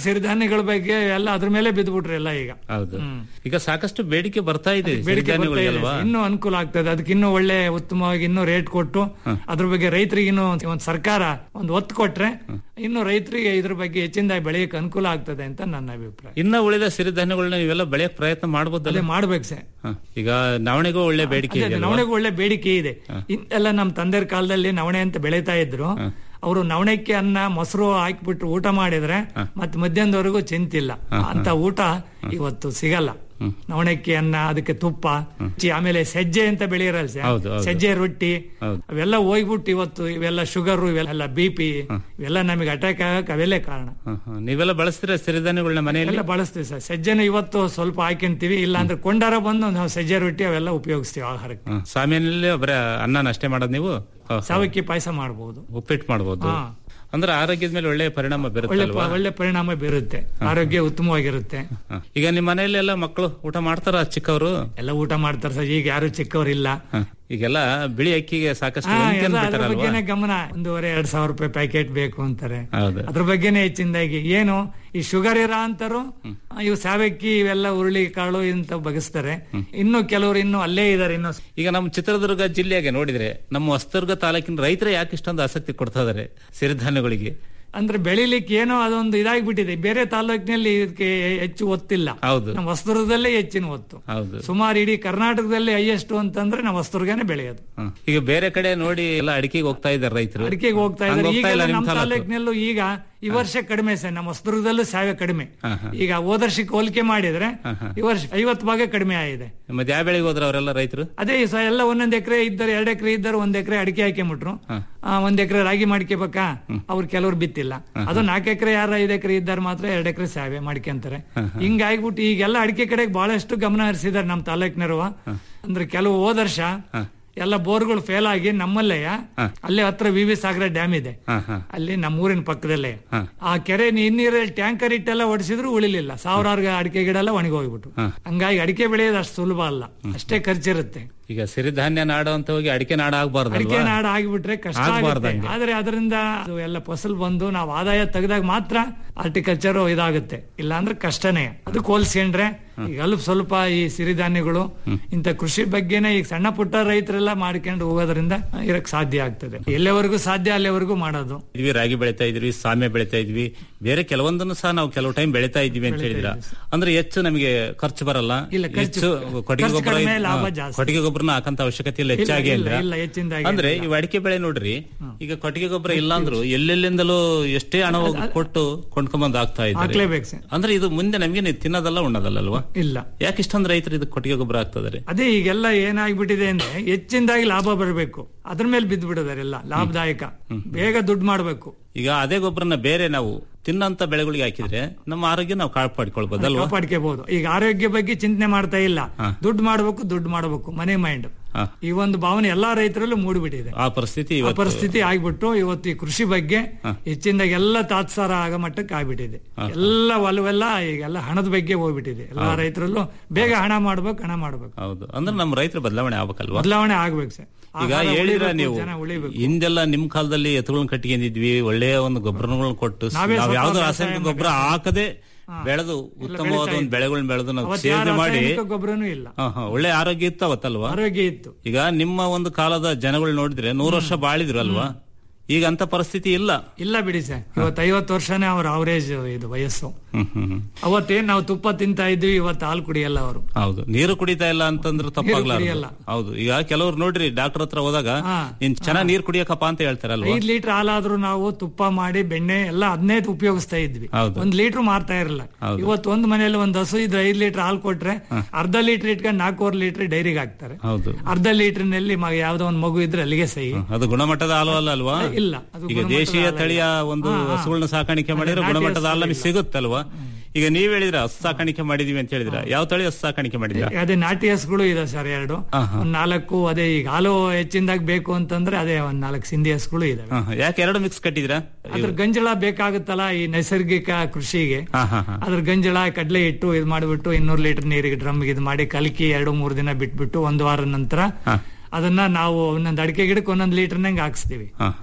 ಸಿರಿಧಾನ್ಯಗಳ ಬಗ್ಗೆ ಎಲ್ಲ ಅದ್ರ ಮೇಲೆ ಬಿದ್ದ್ಬಿಟ್ರಿ ಎಲ್ಲ ಈಗ ಹೌದು ಈಗ ಸಾಕಷ್ಟು ಬೇಡಿಕೆ ಬರ್ತಾ ಇದೆ ಬೇಡಿಕೆ ಬರ್ತಾ ಇದೆ. ಸಿರಿಧಾನ್ಯಗಳಿಗಲ್ವಾ ಇನ್ನೂ ಅನುಕೂಲ ಆಗ್ತದೆ ಅದಕ್ಕೆ ಇನ್ನೂ ಒಳ್ಳೆ ಉತ್ತಮವಾಗಿ ಇನ್ನೂ ರೇಟ್ ಕೊಟ್ಟು ಅದ್ರ ಬಗ್ಗೆ ರೈತರಿಗೆ ಇನ್ನೂ ಒಂದು ಸರ್ಕಾರ ಒಂದು ಒತ್ತು ಕೊಟ್ರೆ ಇನ್ನು ರೈತರಿಗೆ ಇದ್ರ ಬಗ್ಗೆ ಹೆಚ್ಚಿನದಾಗಿ ಬೆಳೆಯಕ್ಕೆ ಅನುಕೂಲ ಆಗ್ತದೆ ಅಂತ ನನ್ನ ಅಭಿಪ್ರಾಯ ಇನ್ನ ಉಳಿದ ಸಿರಿಧಾನ್ಯಗಳನ್ನ ನೀವೆಲ್ಲ ಬೆಳೆಯಕ್ ಪ್ರಯತ್ನ ಮಾಡಬಹುದಲ್ಲ ಅದೇ ಮಾಡ್ಬೇಕು ಸರ್ ಹ. ಈಗ ನವಣೆಗೂ ಒಳ್ಳೆ ಬೇಡಿಕೆ ಅದೇ ಇದೆ ಅಲ್ವಾ? ನವಣೆಗೂ ಒಳ್ಳೆ ಬೇಡಿಕೆ ಇದೆ ಎಲ್ಲ ನಮ್ಮ ತಂದೆಯ ಕಾಲದಲ್ಲಿ ನವಣೆ ಅಂತ ಬೆಳೀತಾ ಇದ್ರು ಅವರು ನವಣೆಕ್ಕೆ ಅನ್ನ ಮೊಸರು ಹಾಕಿಬಿಟ್ಟು ಊಟ ಮಾಡಿದ್ರೆ ಮತ್ತೆ ಮಧ್ಯಾಹ್ನದವರೆಗೂ ಚಿಂತಿಲ್ಲ ಅಂತ ಊಟ ಇವತ್ತು ಸಿಗಲ್ಲ ನವಣೆಕ್ಕೆ ಅನ್ನ ಅದಕ್ಕೆ ತುಪ್ಪ ಚಿ- ಆಮೇಲೆ ಸಜ್ಜೆ ಅಂತ ಬೆಳೆಯರಲ್ಲ ಸರ್ ಹೌದು, ಹೌದು. ಸಜ್ಜೆ ರೊಟ್ಟಿ ಹೌದು. ಅವೆಲ್ಲ ಹೋಗ್ಬಿಟ್ಟು ಇವತ್ತು ಇವೆಲ್ಲ ಶುಗರ್ ಇವೆಲ್ಲ ಬಿ ಪಿ ಇವೆಲ್ಲ ನಮಗೆ ಅಟ್ಯಾಕ್ ಆಗಕ್ಕೆ ಅವೆಲ್ಲೇ ಕಾರಣ ಹ, ಹ. ನೀವೆಲ್ಲ ಬಳಸ್ತೀರಾ ಸಿರಿಧಾನ್ಯಗಳನ್ನ ಮನೆಯಲ್ಲಿ ಎಲ್ಲ ಬಳಸ್ತೀವಿ ಸರ್ ಸಜ್ಜೆನ ಇವತ್ತು ಸ್ವಲ್ಪ ಹಾಕೊಂತೀವಿ ಇಲ್ಲ ಅಂದ್ರೆ ಕೊಂಡಾರ ಬಂದು ನಾವು ಸಜ್ಜೆ ರೊಟ್ಟಿ ಅವೆಲ್ಲ ಉಪಯೋಗಿಸ್ತೀವಿ ಆಹಾರಕ್ಕೆ ಹ. ಸಾಮಿನಲ್ಲಿ ಬರೀ ಅನ್ನನ ಅಷ್ಟೇ ಮಾಡೋದು ನೀವು ಹ, ಹ. ಸಾವಕ್ಕಿ ಪಾಯಸ ಮಾಡಬಹುದು ಉಪ್ಪಿಟ್ಟು ಮಾಡ್ಬೋದು ಹಾ. ಅಂದ್ರೆ ಆರೋಗ್ಯದ ಮೇಲೆ ಒಳ್ಳೆ ಪರಿಣಾಮ ಒಳ್ಳೆ ಬೀರುತ್ತಲ್ವಾ ಪ- ಒಳ್ಳೆ ಪರಿಣಾಮ ಬೀರುತ್ತೆ ಆರೋಗ್ಯ ಉತ್ತಮವಾಗಿರುತ್ತೆ ಹ. ಈಗ ನಿಮ್ಮ ಮನೆಯಲ್ಲಿ ಎಲ್ಲ ಮಕ್ಕಳು ಊಟ ಮಾಡ್ತಾರ ಚಿಕ್ಕವರು ಎಲ್ಲ ಊಟ ಮಾಡ್ತಾರೆ ಸರ್ ಈಗ ಯಾರು ಚಿಕ್ಕವರಿಲ್ಲ ಹ. ಈಗೆಲ್ಲ ಬಿಳಿ ಅಕ್ಕಿಗೆ ಸಾಕಷ್ಟು ಹಾ, ವೆಂತಿ ಎಲ್ಲ ಅದ್ರ ಅಂದ್ಬಿಟ್ಟಾರಲ್ವಾ? ಬಗ್ಗೆನೇ ಗಮನ ಒಂದೂವರೆ ಎರಡ್ ಸಾವಿರ ರೂಪಾಯಿ ಪ್ಯಾಕೆಟ್ ಬೇಕು ಅಂತಾರೆ ಹೌದು ಅದ್ರ ಬಗ್ಗೆನೇ ಹೆಚ್ಚಿನದಾಗಿ ಏನು ಈ ಶುಗರ್ ಇರೋ ಅಂತರು ಇವು ಸಾವಕ್ಕಿ ಇವೆಲ್ಲ ಉರುಳಿ ಕಾಳು ಇಂತ ಬಗಸ್ತಾರೆ ಇನ್ನು ಕೆಲವರು ಇನ್ನು ಅಲ್ಲೇ ಇದಾರೆ ಇನ್ನು ಈಗ ನಮ್ಮ ಚಿತ್ರದುರ್ಗ ಜಿಲ್ಲೆಗೆ ನೋಡಿದ್ರೆ ನಮ್ಮ ಹೊಸದುರ್ಗ ತಾಲೂಕಿನ ರೈತರು ಯಾಕೆ ಇಷ್ಟೊಂದು ಆಸಕ್ತಿ ಕೊಡ್ತಾ ಇದಾರೆ ಸಿರಿಧಾನ್ಯಗಳಿಗೆ ಅಂದ್ರೆ ಬೆಳಿಲಿಕ್ಕೆ ಏನೋ ಅದೊಂದು ಇದಾಗ್ಬಿಟ್ಟಿದೆ ಬೇರೆ ತಾಲೂಕಿನಲ್ಲಿ ಇದಕ್ಕೆ ಹೆಚ್ಚು ಒತ್ತಿಲ್ಲ ಹೌದು ನಮ್ಮ ಹೊಸದುರ್ಗದಲ್ಲೇ ಹೆಚ್ಚಿನ ಒತ್ತು ಹೌದು ಸುಮಾರು ಇಡೀ ಕರ್ನಾಟಕದಲ್ಲಿ ಹೈಯೆಸ್ಟ್ ಅಂತಂದ್ರೆ ನಾವು ಹೊಸದುರ್ಗನೇ ಬೆಳೆಯೋದು ಹ. ಈಗ ಬೇರೆ ಕಡೆ ನೋಡಿ ಎಲ್ಲ ಅಡಿಕೆಗೆ ಹೋಗ್ತಾ ಇದ್ದಾರೆ ರೈತರು ಅಡಿಕೆಗೆ ಹೋಗ್ತಾ ಹಂಗ್ ಇದ್ದಾರೆ ಹೋಗ್ತಾ ಈಗ ಇಲ್ಲ ನಿಮ್ ನಮ್ಮ ತಾಲೂಕು? ತಾಲೂಕಿನಲ್ಲೂ ಈಗ ಈ ವರ್ಷ ಕಡಿಮೆ ಸರ್ ನಮ್ಮ ಹೊಸದುರ್ಗದಲ್ಲೂ ಸಾವೆ ಕಡಿಮೆ ಹ, ಹ. ಈಗ ಹೋದ ವರ್ಷಕ್ಕೆ ಹೋಲಿಕೆ ಮಾಡಿದ್ರೆ ಈ ವರ್ಷ ಐವತ್ತು ಭಾಗ ಕಡಿಮೆ ಆಗಿದೆ ಮತ್ತೆ ಯಾವ ಬೆಳೆಗೆ ಹೋದ್ರ ಅವರೆಲ್ಲ ರೈತರು ಅದೇ ಈ ಸ ಎಲ್ಲ ಒಂದೊಂದ್ ಎಕರೆ ಇದ್ದಾರೆ ಎರಡ್ ಎಕರೆ ಇದ್ದಾರೆ ಒಂದ್ ಎಕರೆ ಅಡಿಕೆ ಹಾಕೊಂಬಿಟ್ರು ಆ, ಒಂದ್ ಎಕರೆ ರಾಗಿ ಮಾಡ್ಕೋಬೇಕಾ ಅವ್ರು ಕೆಲವ್ರು ಬಿತ್ತಿಲ್ಲ ಅದು ನಾಲ್ಕು ಎಕರೆ ಯಾರ ಐದು ಎಕರೆ ಇದ್ದಾರೆ ಮಾತ್ರ ಎರಡ್ ಎಕರೆ ಸಾವೆ ಮಾಡ್ಕೊಂತಾರೆ ಹಿಂಗಾಗ್ಬಿಟ್ಟು ಈಗೆಲ್ಲ ಅಡಿಕೆ ಕಡೆಗೆ ಬಹಳಷ್ಟು ಗಮನ ಹರಿಸಿದ್ದಾರೆ ನಮ್ಮ ತಾಲೂಕಿನರುವ ಅಂದ್ರೆ ಕೆಲವು ಹೋದ ವರ್ಷ ಎಲ್ಲ ಬೋರ್ಗಳು ಫೇಲ್ ಆಗಿ ನಮ್ಮಲ್ಲೇ ಅಲ್ಲೇ ಹತ್ರ ವಿ ವಿ ಸಾಗರ ಡ್ಯಾಮ್ ಇದೆ ಹ, ಹ. ಅಲ್ಲಿ ನಮ್ಮ ಊರಿನ ಪಕ್ಕದಲ್ಲೇ ಆ ಕೆರೆ ನೀರಿನಲ್ಲಿ ಟ್ಯಾಂಕರ್ ಇಟ್ಟೆಲ್ಲ ಹೊಡಿಸಿದ್ರು ಉಳಿಲಿಲ್ಲ ಸಾವಿರಾರು ಅಡಿಕೆ ಗಿಡ ಎಲ್ಲ ಒಣಗೋಗ್ಬಿಟ್ಟು ಹಂಗಾಗಿ ಅಡಿಕೆ ಬೆಳೆಯೋದು ಅಷ್ಟು ಸುಲಭ ಅಲ್ಲ ಅಷ್ಟೇ ಖರ್ಚಿರುತ್ತೆ ಈಗ ಸಿರಿಧಾನ್ಯ ನಾಡು ಅಂತ ಹೋಗಿ ಅಡಿಕೆ ನಾಡು ಅಡಿಕೆ ಆಗ್ಬಾರ್ದಲ್ವಾ ನಾಡು ಆಗಿಬಿಟ್ರೆ ಕಷ್ಟ ಆಗ್ಬಾರ್ದು ಆಗುತ್ತೆ ಹಂಗೆ. ಆದ್ರೆ ಅದರಿಂದ ಅದು ಎಲ್ಲ ಫಸಲ್ ಬಂದು ನಾವು ಆದಾಯ ತೆಗೆದಾಗ ಮಾತ್ರ ಆರ್ಟಿಕಲ್ಚರ್ ಇದಾಗುತ್ತೆ ಇಲ್ಲ ಅಂದ್ರೆ ಕಷ್ಟನೇ ಅದಕ್ಕೆ ಹೋಲಿಸ್ಕೊಂಡ್ರೆ ಈಗ ಅಲ್ಪ ಸ್ವಲ್ಪ ಈ ಸಿರಿಧಾನ್ಯಗಳು ಇಂಥ ಕೃಷಿ ಬಗ್ಗೆನೇ ಈಗ ಸಣ್ಣ ಪುಟ್ಟ ರೈತರೆಲ್ಲ ಮಾಡ್ಕೊಂಡು ಹೋಗೋದ್ರಿಂದ ಇರಕ್ ಸಾಧ್ಯ ಆಗ್ತದೆ ಎಲ್ಲಿವರೆಗೂ ಸಾಧ್ಯ ಅಲ್ಲಿವರೆಗೂ ಮಾಡೋದು ಇದ್ವಿ ರಾಗಿ ಬೆಳಿತಾ ಇದ್ವಿ ಸಾಮೆ ಬೆಳಿತಾ ಇದ್ವಿ ಬೇರೆ ಕೆಲವೊಂದನ್ನು ಸಹ ನಾವು ಕೆಲವು ಟೈಮ್ ಬೆಳಿತಾ ಇದ್ವಿ ಅಂತ ಹೇಳಿದ್ರ ಅಂದ್ರೆ ಹೆಚ್ಚು ನಮಗೆ ಖರ್ಚು ಬರಲ್ಲ ಇಲ್ಲ, ಖರ್ಚು- ಹೆಚ್ಚು ಕೊಟ್ಟಿಗೆ ಖರ್ಚು ಗೊಬ್ಬರ ಕಡಿಮೆ, ಇದ್- ಲಾಭ ಹಾ, ಜಾಸ್ತಿ. ಕೊಟ್ಟಿಗೆ ಗೊಬ್ಬರನ ಹಾಕಂತ ಅವಶ್ಯಕತೆ ಇಲ್ಲ ಹೆಚ್ಚಾಗಿ ಇಲ್ಲ, ಅಂದ್ರೆ ಇಲ್ಲ, ಹೆಚ್ಚಿನದಾಗಿ ಅಂದ್ರೆ ಇಲ್ಲ. ಇವ್ ಅಡಿಕೆ ಬೆಳೆ ನೋಡ್ರಿ ಈಗ ಕೊಟ್ಟಿಗೆ ಗೊಬ್ಬರ ಇಲ್ಲ ಅಂದ್ರು ಎಲ್ಲೆಲ್ಲಿಂದಲೂ ಎಷ್ಟೇ ಹಣ ಹೋಗಿ ಕೊಟ್ಟು ಕೊಂಡ್ಕೊಂಬಂದ್ ಆಗ್ತಾ ಇದ್ದಾರೆ ಹಾಕ್ಲೇಬೇಕು ಸರ್ ಅಂದ್ರೆ ಇದು ಮುಂದೆ ನಮ್ಗೆ ತಿನ್ನೋದಲ್ಲ ಉಣ್ಣೋದಲ್ಲಲ್ವಾ ಇಲ್ಲ ಯಾಕೆ ಇಷ್ಟೊಂದು ರೈತರು ಇದಕ್ಕೆ ಕೊಟ್ಟಿಗೆ ಗೊಬ್ಬರ ಆಗ್ತದಾರೆ ಅದೇ ಈಗೆಲ್ಲ ಏನಾಗ್ಬಿಟ್ಟಿದೆ ಅಂದ್ರೆ ಹೆಚ್ಚಿನದಾಗಿ ಲಾಭ ಬರಬೇಕು ಅದ್ರ ಮೇಲೆ ಬಿದ್ದು ಬಿಡೋದಾರೆ ಎಲ್ಲ ಲಾಭದಾಯಕ ಬೇಗ ದುಡ್ಡು ಮಾಡ್ಬೇಕು ಈಗ ಅದೇ ಗೊಬ್ಬರನ ಬೇರೆ ನಾವು ತಿನ್ನಂತ ಬೆಳೆಗಳಿಗೆ ಹಾಕಿದ್ರೆ ನಮ್ಮ ಆರೋಗ್ಯ ನಾವು ಕಾಪಾಡ್ಕೊಳ್ಬೋದಲ್ವಾ ಕಾಪಾಡ್ಕೋಬಹುದು ಈಗ ಆರೋಗ್ಯ ಬಗ್ಗೆ ಚಿಂತನೆ ಮಾಡ್ತಾ ಇಲ್ಲ ದುಡ್ಡು ಮಾಡ್ಬೇಕು ದುಡ್ಡು ಮಾಡ್ಬೇಕು ಮನೆ ಮೈಂಡ್ ಹಾ. ಈ ಒಂದು ಭಾವನೆ ಎಲ್ಲಾ ರೈತರಲ್ಲೂ ಮೂಡಿಬಿಟ್ಟಿದೆ ಆ ಪರಿಸ್ಥಿತಿ ಆ ಇವತ್ತು ಪರಿಸ್ಥಿತಿ ಆಗ್ಬಿಟ್ಟು ಇವತ್ತು ಈ ಕೃಷಿ ಬಗ್ಗೆ ಹೆಚ್ಚಿನದಾಗಿ ಎಲ್ಲ ತಾತ್ಸಾರ ಆಗ ಮಟ್ಟಕ್ಕೆ ಆಗ್ಬಿಟ್ಟಿದೆ ಎಲ್ಲ ಒಲವೆಲ್ಲ ಈಗೆಲ್ಲ ಹಣದ ಬಗ್ಗೆ ಹೋಗ್ಬಿಟ್ಟಿದೆ ಎಲ್ಲಾ ರೈತರಲ್ಲೂ ಬೇಗ ಹಣ ಮಾಡ್ಬೇಕು ಹಣ ಮಾಡ್ಬೇಕು ಹೌದು ಅಂದ್ರೆ ನಮ್ಮ ರೈತರ ಬದಲಾವಣೆ ಆಗ್ಬೇಕಲ್ವಾ ಬದಲಾವಣೆ ಆಗ್ಬೇಕು ಸರ್ ಈಗ ಆಹಾರ ಹೇಳಿದ್ರ ಉಳಿಬೇಕು, ನೀವು ಜನ ಉಳಿಬೇಕು ಹಿಂದೆಲ್ಲ ನಿಮ್ ಕಾಲದಲ್ಲಿ ಎತ್ತುಗಳನ್ನ ಕಟ್ಟಿಕೊಂಡಿದ್ವಿ ಒಳ್ಳೆಯ ಒಂದು ಗೊಬ್ಬರಗಳನ್ನ ಕೊಟ್ಟು ನಾವೇ ನಾವ್ ಸ್ವಲ್ಪ ಯಾವ್ದು ವ್ಯವಸಾಯ ರಾಸಾಯನಿಕ ಗೊಬ್ಬರ ಹಾಕದೆ ಬೆಳೆದು ಉತ್ತಮವಾದ ಒಂದು ಬೆಳೆಗಳನ್ನ ಬೆಳೆದು ನಾವು ಅವತ್ತು ಯಾವ ಸೇವನೆ ಮಾಡಿ ರಾಸಾಯನಿಕ ಗೊಬ್ಬರನೂ ಇಲ್ಲ ಹಾ, ಹಾ, ಒಳ್ಳೆ ಆರೋಗ್ಯ ಇತ್ತು ಅವತ್ತಲ್ವಾ ಆರೋಗ್ಯ ಇತ್ತು ಈಗ ನಿಮ್ಮ ಒಂದು ಕಾಲದ ಜನಗಳು ನೋಡಿದ್ರೆ ನೂರು ವರ್ಷ ಬಾಳಿದ್ರು ಅಲ್ವಾ ಈಗ ಅಂತ ಪರಿಸ್ಥಿತಿ ಇಲ್ಲ ಇಲ್ಲ ಬಿಡಿ ಸರ್ ಇವತ್ತು ಐವತ್ತು ವರ್ಷನೇ ಅವ್ರ ಅವರೇಜ್ ಇದು ವಯಸ್ಸು ಹ್ಮ್ ಹ್ಮ್ ಹ್ಮ್. ಅವತ್ತೇನ್ ನಾವು ತುಪ್ಪ ತಿಂತಾ ಇದ್ವಿ ಇವತ್ತು ಹಾಲು ಕುಡಿಯಲ್ಲ ಅವರು ಹೌದು ನೀರು ಕುಡಿತಾ ಇಲ್ಲ ಅಂತಂದ್ರೆ ತಪ್ಪಾಗ್ಲಾರ್ದು ಕುಡಿಯಲ್ಲ. ಹೌದು ಈಗ ಕೆಲವ್ರು ನೋಡ್ರಿ ಡಾಕ್ಟರ್ ಹತ್ರ ಹೋದಾಗ ಹಾ. ನೀನ್ ಚೆನ್ನಾಗ್ ನೀರ್ ಕುಡಿಯಕಪ್ಪ ಅಂತ ಹೇಳ್ತಾರಲ್ವಾ ಐದ್ ಲೀಟರ್ ಹಾಲಾದ್ರೂ ನಾವು ತುಪ್ಪ ಮಾಡಿ ಬೆಣ್ಣೆ ಎಲ್ಲ ಅದನ್ನೇ ಉಪಯೋಗಿಸ್ತಾ ಇದ್ವಿ ಹೌದು. ಒಂದ್ ಲೀಟರ್ ಮಾರ್ತಾ ಇರಲ್ಲ ಹೌದು. ಇವತ್ತು ಒಂದ್ ಮನೇಲಿ ಒಂದ್ ಹಸು ಇದ್ರೆ ಐದ್ ಲೀಟರ್ ಹಾಲು ಕೊಟ್ರೆ ಅರ್ಧ ಲೀಟರ್ ಇಟ್ಕೊಂಡು ನಾಲ್ಕೂವರೆ ಲೀಟರ್ ಡೈರಿಗೆ ಹಾಕ್ತಾರೆ ಹೌದು ಅರ್ಧ ಲೀಟರ್ ನಲ್ಲಿ ಮ- ಯಾವ್ದೋ ಒಂದ್ ಮಗು ಇದ್ರೆ ಅಲ್ಲಿಗೆ ಸಹಿ ಅದು ಗುಣಮಟ್ಟದ ಹಾಲು ಅಲ್ಲ ಅಲ್ವಾ ಇಲ್ಲ ಅದು ಈಗ ಗುಣಮಟ್ಟದ ದೇಶೀಯ ಹಾಲಲ್ಲ. ತಳಿಯ ಒಂದು ಹಾ, ಹಾ. ಹಸುಗಳನ್ನ ಸಾಕಾಣಿಕೆ ಮಾಡಿದ್ರೆ ನಾಟಿ ಗುಣಮಟ್ಟದ ಹಾಲು ಹಸು ನಮಗೆ ಸಿಗುತ್ತಲ್ವಾ ಈಗ ನೀವ್ ಹೇಳಿದ್ರ ಹಸು ಸಾಕಾಣಿಕೆ ಮಾಡಿದೀವಿ ಅಂತ ಹೇಳಿದ್ರ ಯಾವ ತಳಿ ಹಸು ಸಾಕಾಣಿಕೆ ಮಾಡಿದ್ರ ಅದೇ ನಾಟಿ ಹಸುಗಳು ಇದೆ ಸರ್ ಎರಡು ಹಾ, ಹಾ. ಒಂದ್ ನಾಲ್ಕು ಅದೇ ಈಗ ಹಾಲು ಹೆಚ್ಚಿನದಾಗ ಬೇಕು ಅಂತಂದ್ರೆ ಅದೇ ಒಂದ್ ನಾಲ್ಕು ಸಿಂಧಿ ಹಸುಗಳು ಇದಾವೆ ಹಾ, ಹಾ. ಯಾಕೆ ಎರಡು ಮಿಕ್ಸ್ ಕಟ್ಟಿದ್ರ ಅದ್ರ ಗಂಜಳ ಬೇಕಾಗುತ್ತಲ್ಲ ಈ ನೈಸರ್ಗಿಕ ಕೃಷಿಗೆ ಹಾ ಹಾ ಹಾ ಅದ್ರ ಗಂಜಳ ಕಡಲೆ ಇಟ್ಟು ಇದು ಮಾಡಿಬಿಟ್ಟು ಇನ್ನೂರು ಲೀಟರ್ ನೀರಿಗೆ ಡ್ರಮ್ ಇದು ಮಾಡಿ ಕಲಕಿ ಎರಡು ಮೂರು ದಿನ ಬಿಟ್ಬಿಟ್ಟು ಒಂದು ವಾರ ನಂತರ ಅದನ್ನ ನಾವು ಒಂದೊಂದು ಅಡಿಕೆ ಗಿಡಕ್ಕೆ ಒಂದೊಂದು ಲೀಟರ್ನಂಗೆ ಹಾಕ್ಸ್ತೀವಿ ಹಾ ಹಾ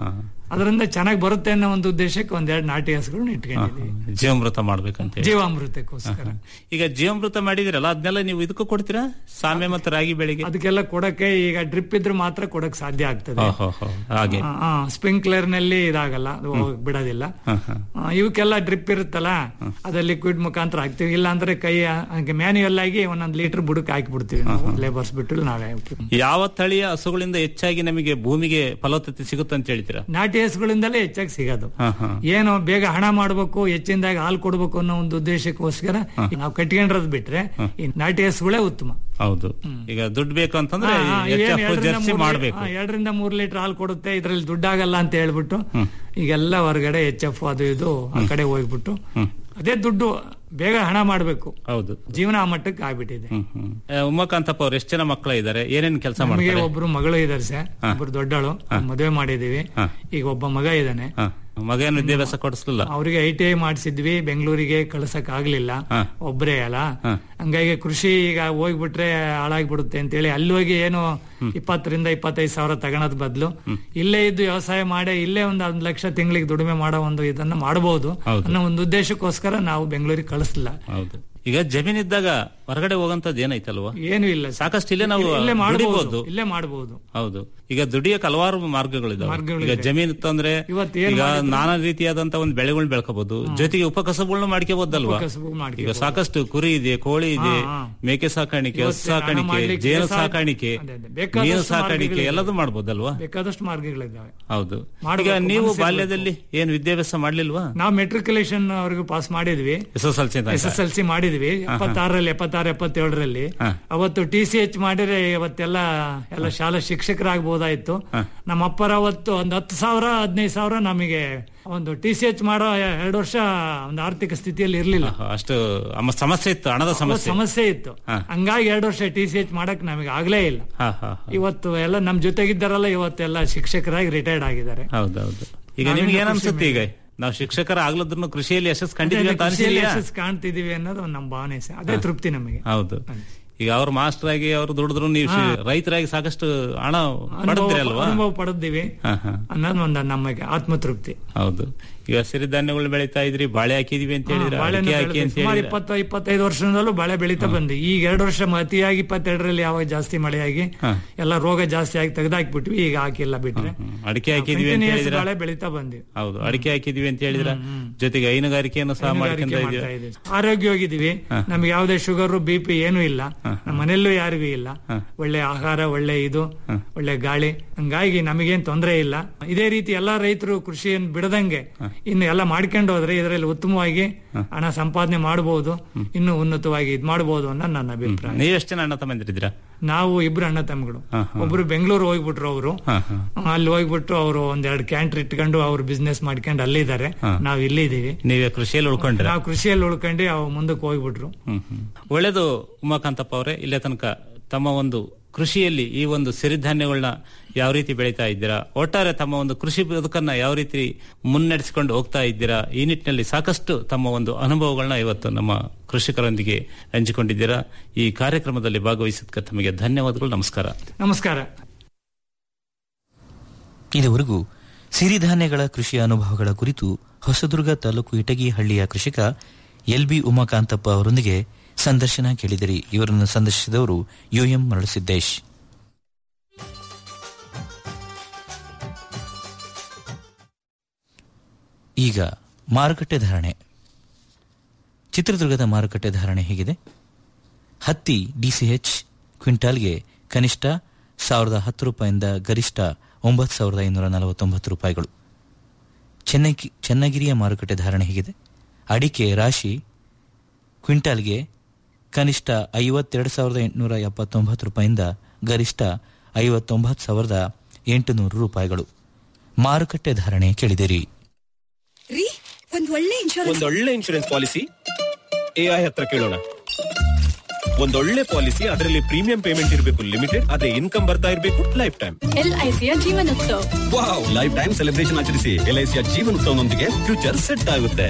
ಅದರಿಂದ ಚೆನ್ನಾಗಿ ಬರುತ್ತೆ ಅನ್ನೋ ಒಂದು ಉದ್ದೇಶಕ್ಕೆ ಒಂದೆರಡು ನಾಟಿ ಹಸುಗಳನ್ನ ಇಟ್ಕೊಂಡಿದ್ದೀವಿ ಜೀವಾಮೃತ ಮಾಡ್ಬೇಕಂತ ಹೇಳಿ. ಜೀವಾಮೃತಕ್ಕೋಸ್ಕರ ಈಗ ಜೀವಾಮೃತ ಮಾಡಿದಿರಲ್ಲ ಅದನ್ನೆಲ್ಲ ನೀವು ಇದಕ್ಕೂ ಕೊಡ್ತೀರಾ ಸಾಮೆ ಮತ್ತೆ ರಾಗಿ ಬೆಳೆಗೆ ಅದಕ್ಕೆಲ್ಲ ಕೊಡಕ್ಕೆ ಈಗ ಡ್ರಿಪ್ ಇದ್ರೆ ಮಾತ್ರ ಕೊಡಕ್ ಸಾಧ್ಯ ಆಗ್ತದೆ ಓಹೋ ಹೋ, ಹಾಗೆ ಸ್ಪ್ರಿಂಕ್ಲರ್ ನಲ್ಲಿ ಇದಾಗಲ್ಲ ಅದು ಹೋಗಕ್ ಬಿಡೋದಿಲ್ಲ ಹ, ಹ. ಆ, ಇವಕ್ಕೆಲ್ಲ ಡ್ರಿಪ್ ಇರುತ್ತಲ್ಲ ಅದ ಲಿಕ್ವಿಡ್ ಮುಖಾಂತರ ಹಾಕ್ತಿವಿ ಇಲ್ಲ ಅಂದ್ರೆ ಕೈ ಮ್ಯಾನ್ಯುಯಲ್ ಆಗಿ ಒಂದೊಂದ್ ಲೀಟರ್ ಬುಡಕ್ ಹಾಕಿ ಬಿಡ್ತೀವಿ ನಾವು ಲೇಬರ್ಸ್ ಬಿಟ್ಟು ನಾವೇ ಹಾಕ್ತೀವಿ. ಯಾವ ತಳಿಯ ಹಸುಗಳಿಂದ ಹೆಚ್ಚಾಗಿ ನಮಗೆ ಭೂಮಿಗೆ ಫಲವತ್ತತೆ ಸಿಗುತ್ತೆ ಅಂತ ಹೇಳ್ತೀರಾ ನಾಟಿ ಹಸುಗಳಿಂದಲೇ ಹೆಚ್ಚಾಗಿ ಸಿಗೋದು ಹ, ಹ. ಏನು ಬೇಗ ಹಣ ಮಾಡಬೇಕು ಹೆಚ್ಚಿನದಾಗಿ ಹಾಲು ಕೊಡ್ಬೇಕು ಅನ್ನೋ ಒಂದು ಉದ್ದೇಶಕ್ಕೋಸ್ಕರ ನಾವು ಕಟ್ಕೊಂಡಿರೋದು ಬಿಟ್ರೆ ಈ ನಾಟಿ ಹಸುಗಳೇ ಉತ್ತಮ ಹೌದು ಈಗ ದುಡ್ಡು ಬೇಕು ಅಂತಂದ್ರೆ ಹಾ, ಹಾ, ಎಚ್ ಏನ್ ಎಫ್ ಎರಡರಿಂದ ಜರ್ಸಿ ಮೂರು ಮಾಡ್ಬೇಕು ಹಾ, ಎರಡರಿಂದ ಮೂರ್ ಲೀಟರ್ ಹಾಲು ಕೊಡುತ್ತೆ ಇದ್ರಲ್ಲಿ ದುಡ್ಡಾಗಲ್ಲ ಅಂತ ಹೇಳ್ಬಿಟ್ಟು ಈಗೆಲ್ಲ ಹೊರಗಡೆ ಎಚ್ ಎಫ್ ಅದು ಇದು ಆ ಕಡೆ ಹೋಗ್ಬಿಟ್ಟು ಅದೇ ದುಡ್ಡು ಬೇಗ ಹಣ ಮಾಡ್ಬೇಕು ಹೌದು ಜೀವನ ಆ ಮಟ್ಟಕ್ಕೆ ಆಗ್ಬಿಟ್ಟಿದೆ ಹ್ಮ್ ಹ್ಮ್ ಆ, ಉಮಾಕಾಂತಪ್ಪ ಅವ್ರು ಎಷ್ಟು ಜನ ಮಕ್ಕಳ ಇದ್ದಾರೆ ಏನೇನ್ ಕೆಲಸ ನಮಗೆ ಮಾಡ್ತಾರೆ ಒಬ್ರು ಮಗಳು ಇದಾರೆ ಸರ್ ಒಬ್ರು ದೊಡ್ಡಳು ಮದುವೆ ಮಾಡಿದೀವಿ ಈಗ ಒಬ್ಬ ಮಗ ಇದ್ದಾನೆ ಹ. ಮಗೇನು ವಿದ್ಯಾಭ್ಯಾಸ ಕೊಡಿಸ್ಲಿಲ್ಲ ಅವ್ರಿಗೆ ಐ ಟಿ ಐ ಮಾಡಿಸಿದ್ವಿ ಬೆಂಗಳೂರಿಗೆ ಕಳ್ಸಕ್ ಆಗ್ಲಿಲ್ಲ ಹ. ಒಬ್ರೇ ಅಲ್ಲ ಹಂಗಾಗಿ ಕೃಷಿ ಈಗ ಹೋಗ್ಬಿಟ್ರೆ ಹಾಳಾಗ್ಬಿಡುತ್ತೆ ಅಂತೇಳಿ ಅಲ್ಲಿ ಹೋಗಿ ಏನು ಇಪ್ಪತ್ತರಿಂದ ಇಪ್ಪತ್ತೈದು ಸಾವಿರ ತಗೊಳದ್ ಬದಲು ಇಲ್ಲೇ ಇದ್ದು ವ್ಯವಸಾಯ ಮಾಡಿ ಇಲ್ಲೇ ಒಂದು ಒಂದ್ ಲಕ್ಷ ತಿಂಗಳಿಗೆ ದುಡಿಮೆ ಮಾಡೋ ಒಂದು ಇದನ್ನ ಮಾಡಬಹುದು ಹೌದು. ಅನ್ನೋ ಒಂದು ಉದ್ದೇಶಕ್ಕೋಸ್ಕರ ನಾವು ಬೆಂಗಳೂರಿಗೆ ಕಳಿಸ್ಲಿಲ್ಲ ಹೌದು ಈಗ ಜಮೀನಿದ್ದಾಗ ಹೊರಗಡೆ ಹೋಗಂತದ್ದು ಏನೈತಲ್ವಾ ಏನು ಇಲ್ಲ ಸರ್. ಸಾಕಷ್ಟು ಇಲ್ಲೇ ನಾವು ಇಲ್ಲೇ ದುಡಿಬಹುದು ಮಾಡಬಹುದು ಇಲ್ಲೇ ಮಾಡಬಹುದು ಹೌದು ಈಗ ದುಡಿಯಕ್ಕೆ ಹಲವಾರು ಮಾರ್ಗಗಳಿದಾವೆ ಮಾರ್ಗಗಳಿದೆ. ಈಗ ಜಮೀನು ಇತ್ತಂದ್ರೆ ಇವತ್ತು ಏನ್ ಈಗ ಮಾಡಿದ್ರು? ನಾನಾ ರೀತಿಯಾದಂತ ಒಂದು ಬೆಳೆಗಳನ್ನ ಬೆಳ್ಕೋಬಹುದು ಜೊತೆಗೆ ಉಪಕಸಬುಗಳನ್ನ ಮಾಡ್ಕೋಬಹುದಲ್ವಾ ಉಪಕಸಬು ಮಾಡ್ಕೋಬಹುದು. ಈಗ ಸಾಕಷ್ಟು ಕುರಿ ಇದೆ ಕೋಳಿ ಇದೆ ಹಾ, ಹಾ. ಮೇಕೆ ಸಾಕಾಣಿಕೆ ಹಸು ಇವತ್ತು ಹಣ ಸಾಕಾಣಿಕೆ ಮಾಡ್ಲಿಕ್ಕೆ ಜೇನು ಸಾಕು. ಸಾಕಾಣಿಕೆ ಅದೇ, ಅದೇ. ಬೇಕಾದಷ್ಟು ಮೀನು ಸಾಕಾಣಿಕೆ ಮಾರ್ಗಗಳಿದೆ. ಎಲ್ಲದೂ ಮಾಡ್ಬೋದಲ್ವಾ ಬೇಕಾದಷ್ಟು ಮಾರ್ಗಗಳಿದ್ದಾವೆ ಹೌದು ಈಗ ಮಾಡ್ಬೇಕು, ನೀವು ಮನಸ್ಸಿರ್ಬೇಕು. ಬಾಲ್ಯದಲ್ಲಿ ಏನ್ ವಿದ್ಯಾಭ್ಯಾಸ ಮಾಡ್ಲಿಲ್ವಾ ನಾವು ಮೆಟ್ರಿಕುಲೇಷನ್ ಅವ್ರಿಗೆ ಪಾಸ್ ಮಾಡಿದ್ವಿ S S L C S S L C ಮಾಡಿದ್ವಿ ಎಪ್ಪತ್ತಾರರಲ್ಲಿ ಎಪ್ಪತ್ತಾರು ಎಪ್ಪತ್ತೇಳರಲ್ಲಿ ಹಾ. ಅವತ್ತು ಟಿ ಸಿ ಎಚ್ ಮಾಡಿದ್ರೆ ಇವತ್ತೆಲ್ಲ ಎಲ್ಲ ಶಾಲಾ ಶಿಕ್ಷಕರಾಗಬಹುದಾಯ್ತು ನಮ್ಮ ಅಪ್ಪರ ಅವತ್ತು ಒಂದು ಹತ್ತು ಸಾವಿರ ಹದಿನೈದು ಸಾವಿರ ನಮಗೆ ಒಂದು ಟಿ ಸಿ ಎಚ್ ಮಾಡೋ ಎರಡು ವರ್ಷ ಒಂದು ಆರ್ಥಿಕ ಸ್ಥಿತಿಯಲ್ಲಿ ಇರ್ಲಿಲ್ಲ ಅಷ್ಟು ಅಮ್ಮ ಸಮಸ್ಯೆ ಇತ್ತು ಹಣದ ಅವತ್ತು ಸಮಸ್ಯೆ ಸಮಸ್ಯೆ ಇತ್ತು ಹಾ. ಹಂಗಾಗಿ ಎರಡು ವರ್ಷ ಟಿ ಸಿ ಎಚ್ ಮಾಡಕ್ ನಮಗೆ ಆಗ್ಲೇ ಇಲ್ಲ ಹಾ ಹಾ ಹಾ. ಇವತ್ತು ಎಲ್ಲ ನಮ್ ಜೊತೆಗಿದ್ದಾರಲ್ಲ ಇವತ್ತೆಲ್ಲ ಶಿಕ್ಷಕರಾಗಿ ರಿಟೈರ್ಡ್ ಆಗಿದ್ದಾರೆ ಹೌದೌದು ಈಗ ನಾವಿನ್ನು ನಿಮ್ಗೆ ಏನ್ ಕೃಷಿ ಅನ್ಸುತ್ತೆ ಈಗ ನಾವು ಶಿಕ್ಷಕರ ಆಗ್ಲದ್ರು ಕೃಷಿಯಲ್ಲಿ ಯಶಸ್ಸು ಕಂಡಿದ್ವಿ ಅಂತ ಕೃಷಿಯಲ್ಲಿ ಅನ್ಸಿದ್ಯಾ ಯಶಸ್ಸು ಕಾಣ್ತಿದೀವಿ ಅನ್ನೋದು ಒಂದು ನಮ್ಮ ಭಾವನೆ ಸರ್. ಅದೇ ತೃಪ್ತಿ ನಮಗೆ ಹೌದು ಈಗ ಅವ್ರು ಮಾಸ್ಟರ್ ಆಗಿ ಅವ್ರು ದುಡಿದ್ರು ನೀವು ಶಿ- ರೈತರಾಗಿ ಸಾಕಷ್ಟು ಹಣ ಪಡೆದ್ರಿ ಅಲ್ವಾ ಅನುಭವ ಪಡೆದಿವಿ ಹಾ, ಹಾ. ಅನ್ನೋದು ಒಂದು ನಮಗೆ ಆತ್ಮತೃಪ್ತಿ ಹೌದು ಈಗ ಸಿರಿಧಾನ್ಯಗಳು ಬೆಳೀತಾ ಇದ್ರಿ ಬಾಳೆ ಹಾಕಿದೀವಿ ಅಂತ ಹೇಳಿದ್ರೆ ಬಾಳೆನೂ ಅಡಿಕೆ ಹಾಕಿ ಬೆಳೆದ್ವಿ. ಅಂತ ಸುಮಾರು ಹೇಳಿದ್ರೆ ಇಪ್ಪತ್ತು ಇಪ್ಪತ್ತೈದು ವರ್ಷದಿಂದಲೂ ಬಾಳೆ ಬೆಳೀತಾ ಬಂದ್ವಿ ಈಗ ಎರಡು ವರ್ಷ ಅತಿಯಾಗಿ ಇಪ್ಪತ್ತೆರಡರಲ್ಲಿ ಯಾವಾಗ ಜಾಸ್ತಿ ಮಳೆಯಾಗಿ ಎಲ್ಲ ರೋಗ ಜಾಸ್ತಿ ಆಗಿ ತೆಗೆದಾಕ್ಬಿಟ್ವಿ ಈಗ ಹಾಕಿಲ್ಲ ಬಿಟ್ರೆ ಅಡಿಕೆ ಹಾಕಿದೀವಿ ಅಂತ Continuous ಹೇಳಿದ್ರೆ ಬಾಳೆ ಬೆಳೀತಾ ಬಂದ್ವಿ ಹೌದು ಅಡಿಕೆ ಹಾಕಿದೀವಿ ಅಂತ ಹೇಳಿದ್ರೆ ಜೊತೆಗೆ ಹೈನುಗಾರಿಕೆಯನ್ನು ಸಹ ಮಾಡ್ಕೊಂತ ಹೈನುಗಾರಿಕೆ ಇದೀವಿ ಮಾಡ್ತಾ ಇದೀವಿ. ಆರೋಗ್ಯವಾಗಿದ್ದೀವಿ ನಮ್ಗೆ ಯಾವುದೇ ಶುಗರ್ ಬಿ ಪಿ ಏನೂ ಇಲ್ಲ ನಮ್ಮ ಮನೆಯಲ್ಲೂ ಯಾರಿಗೂ ಇಲ್ಲ ಒಳ್ಳೆ ಆಹಾರ ಒಳ್ಳೆ ಇದು ಒಳ್ಳೆ ಗಾಳಿ ಹಂಗಾಗಿ ನಮಗೇನ್ ತೊಂದರೆ ಇಲ್ಲ ಇದೇ ರೀತಿ ಎಲ್ಲಾ ರೈತರು ಕೃಷಿಯನ್ನು ಬಿಡದಂಗೆ ಇನ್ನು ಎಲ್ಲ ಮಾಡ್ಕೊಂಡು ಹೋದ್ರೆ ಇದರಲ್ಲಿ ಉತ್ತಮವಾಗಿ ಹಣ ಸಂಪಾದನೆ ಮಾಡಬಹುದು ಇನ್ನು ಉನ್ನತವಾಗಿ ಇದ್ ಮಾಡಬಹುದು ಅನ್ನೋ ನನ್ನ ಅಭಿಪ್ರಾಯ ನೀವೆಷ್ಟು ಜನ ಅಣ್ಣ ತಮ್ಮಂದಿರಿದ್ದೀರಾ ನಾವು ಇಬ್ರು ಅಣ್ಣ ತಮ್ಮಗಳು ಹಾ, ಹಾ. ಒಬ್ರು ಬೆಂಗಳೂರು ಹೋಗ್ಬಿಟ್ರು ಅವರು ಹಾ, ಹಾ. ಅಲ್ಲಿ ಹೋಗ್ಬಿಟ್ಟು ಅವರು ಒಂದೆರಡು ಕ್ಯಾಂಟ್ರ್ ಇಟ್ಕೊಂಡು ಅವ್ರು ಬಿಸ್ನೆಸ್ ಮಾಡ್ಕೊಂಡು ಅಲ್ಲಿದ್ದಾರೆ ನಾವು ಇಲ್ಲಿದ್ದೀವಿ ನೀವೇ ಕೃಷಿಯಲ್ಲಿ ಉಳ್ಕೊಂಡ್ರೆ ನಾವು ಕೃಷಿಯಲ್ಲಿ ಉಳ್ಕೊಂಡು ಅವ್ ಮುಂದಕ್ಕೆ ಹೋಗ್ಬಿಟ್ರು ಹ್ಮ್ ಹ್ಮ್. ಒಳ್ಳೇದು ಉಮಾಕಾಂತಪ್ಪ ಅವರೇ ಇಲ್ಲೇ ತನಕ ತಮ್ಮ ಒಂದು ಕೃಷಿಯಲ್ಲಿ ಈ ಒಂದು ಸಿರಿಧಾನ್ಯಗಳನ್ನ ಯಾವ ರೀತಿ ಬೆಳೀತಾ ಇದ್ದೀರಾ ಒಟ್ಟಾರೆ ತಮ್ಮ ಒಂದು ಕೃಷಿ ಬದುಕನ್ನ ಯಾವ ರೀತಿ ಮುನ್ನಡೆಸಿಕೊಂಡು ಹೋಗ್ತಾ ಇದ್ದೀರಾ ಈ ನಿಟ್ಟಿನಲ್ಲಿ ಸಾಕಷ್ಟು ತಮ್ಮ ಒಂದು ಅನುಭವಗಳನ್ನ ಇವತ್ತು ನಮ್ಮ ಕೃಷಿಕರೊಂದಿಗೆ ಹಂಚಿಕೊಂಡಿದ್ದೀರಾ ಈ ಕಾರ್ಯಕ್ರಮದಲ್ಲಿ ಭಾಗವಹಿಸಿದ್ದಕ್ಕೆ ತಮಗೆ ಧನ್ಯವಾದಗಳು ನಮಸ್ಕಾರ ನಮಸ್ಕಾರ ಇದುವರೆಗೂ ಸಿರಿಧಾನ್ಯಗಳ ಕೃಷಿಯ ಅನುಭವಗಳ ಕುರಿತು ಹೊಸದುರ್ಗ ತಾಲೂಕು ಇಟಗಿ ಹಳ್ಳಿಯ ಕೃಷಿಕ ಎಲ್ ಬಿ ಉಮಾಕಾಂತಪ್ಪ ಅವರೊಂದಿಗೆ ಸಂದರ್ಶನ ಕೇಳಿದಿರಿ ಇವರನ್ನು ಸಂದರ್ಶಿಸಿದವರು ಯುಎಂ ಮರಳಸಿದ್ದೇಶ್ ಈಗ ಮಾರುಕಟ್ಟೆ ಧಾರಣೆ ಚಿತ್ರದುರ್ಗದ ಮಾರುಕಟ್ಟೆ ಧಾರಣೆ ಹೇಗಿದೆ ಹತ್ತಿ ಡಿಸಿಎಚ್ ಕ್ವಿಂಟಾಲ್ಗೆ ಕನಿಷ್ಠ ಸಾವಿರದ ಹತ್ತು ರೂಪಾಯಿಂದ ಗರಿಷ್ಠ ಒಂಬತ್ತು ಸಾವಿರದ ಐನೂರ ನಲವತ್ತೊಂಬತ್ತು ರೂಪಾಯಿಗಳು ಚೆನ್ನೈ ಚೆನ್ನಗಿರಿಯ ಮಾರುಕಟ್ಟೆ ಧಾರಣೆ ಹೇಗಿದೆ ಅಡಿಕೆ ರಾಶಿ ಕ್ವಿಂಟಾಲ್ಗೆ ಕನಿಷ್ಠ ಐವತ್ತೆರಡು ಸಾವಿರದ ಎಂಟುನೂರ ಎಪ್ಪತ್ತೊಂಬತ್ತು ರೂಪಾಯಿಂದ ಗರಿಷ್ಠ ಐವತ್ತೊಂಬತ್ತು ಸಾವಿರದ ಎಂಟುನೂರು ರೂಪಾಯಿಗಳು ಮಾರುಕಟ್ಟೆ ಧಾರಣೆ ಕೇಳಿದಿರಿ ರೀ ಒಂದ್ ಒಳ್ಳೆ ಇನ್ಶೂರೆನ್ಸ್ ಒಂದೊಳ್ಳೆ ಇನ್ಶೂರೆನ್ಸ್ ಪಾಲಿಸಿ ಎಐ ಹತ್ರ ಕೇಳೋಣ ಒಂದೊಳ್ಳೆ ಪಾಲಿಸಿ ಅದರಲ್ಲಿ ಪ್ರೀಮಿಯಂ ಪೇಮೆಂಟ್ ಇರಬೇಕು ಲಿಮಿಟೆಡ್ ಅದೇ ಇನ್ಕಮ್ ಬರ್ತಾ ಇರಬೇಕು ಲೈಫ್ ಟೈಮ್ ಎಲ್ಐಸಿಯ Jeevanutsav wow lifetime celebration ಆಚರಿಸಿ ಎಲ್ಐಸಿಯ ಜೀವನೋತ್ಸವನೊಂದಿಗೆ ಫ್ಯೂಚರ್ ಸೆಟ್ ಆಗುತ್ತೆ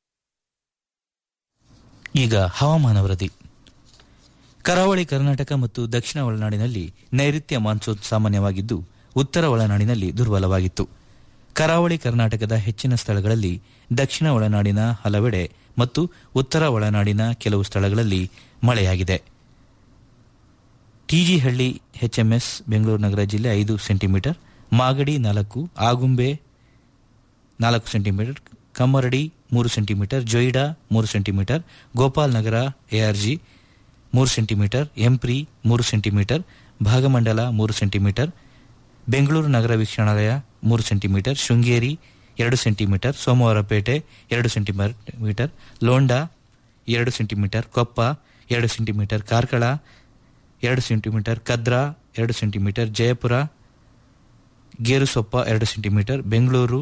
ಈಗ ಹವಾಮಾನ ವರದಿ ಕರಾವಳಿ ಕರ್ನಾಟಕ ಮತ್ತು ದಕ್ಷಿಣ ಒಳನಾಡಿನಲ್ಲಿ ನೈಋತ್ಯ ಮಾನ್ಸೂನ್ ಸಾಮಾನ್ಯವಾಗಿದ್ದು ಉತ್ತರ ಒಳನಾಡಿನಲ್ಲಿ ದುರ್ಬಲವಾಗಿತ್ತು ಕರಾವಳಿ ಕರ್ನಾಟಕದ ಹೆಚ್ಚಿನ ಸ್ಥಳಗಳಲ್ಲಿ ದಕ್ಷಿಣ ಒಳನಾಡಿನ ಹಲವೆಡೆ ಮತ್ತು ಉತ್ತರ ಒಳನಾಡಿನ ಕೆಲವು ಸ್ಥಳಗಳಲ್ಲಿ ಮಳೆಯಾಗಿದೆ ಟಿಜಿಹಳ್ಳಿ ಎಚ್ಎಂಎಸ್ ಬೆಂಗಳೂರು ನಗರ ಜಿಲ್ಲೆ ಐದು ಸೆಂಟಿಮೀಟರ್ ಮಾಗಡಿ ನಾಲ್ಕು ಆಗುಂಬೆ ನಾಲ್ಕು ಸೆಂಟಿಮೀಟರ್ ಕಮ್ಮರಡಿ ಮೂರು ಸೆಂಟಿಮೀಟರ್ ಜೊಯ್ಡಾ ಮೂರು ಸೆಂಟಿಮೀಟರ್ ಗೋಪಾಲ್ ನಗರ ಎಆರ್ಜಿ ಮೂರು ಸೆಂಟಿಮೀಟರ್ ಎಂಪ್ರಿ ಮೂರು ಸೆಂಟಿಮೀಟರ್ ಭಾಗಮಂಡಲ ಮೂರು ಸೆಂಟಿಮೀಟರ್ ಬೆಂಗಳೂರು ನಗರ ವೀಕ್ಷಣಾಲಯ ಮೂರು ಸೆಂಟಿಮೀಟರ್ ಶೃಂಗೇರಿ ಎರಡು ಸೆಂಟಿಮೀಟರ್ ಸೋಮವಾರಪೇಟೆ ಎರಡು ಸೆಂಟಿಮೀಟರ್ ಲೋಂಡಾ ಎರಡು ಸೆಂಟಿಮೀಟರ್ ಕೊಪ್ಪ ಎರಡು ಸೆಂಟಿಮೀಟರ್ ಕಾರ್ಕಳ ಎರಡು ಸೆಂಟಿಮೀಟರ್ ಕದ್ರಾ ಎರಡು ಸೆಂಟಿಮೀಟರ್ ಜಯಪುರ ಗೇರುಸೊಪ್ಪ ಎರಡು ಸೆಂಟಿಮೀಟರ್ ಬೆಂಗಳೂರು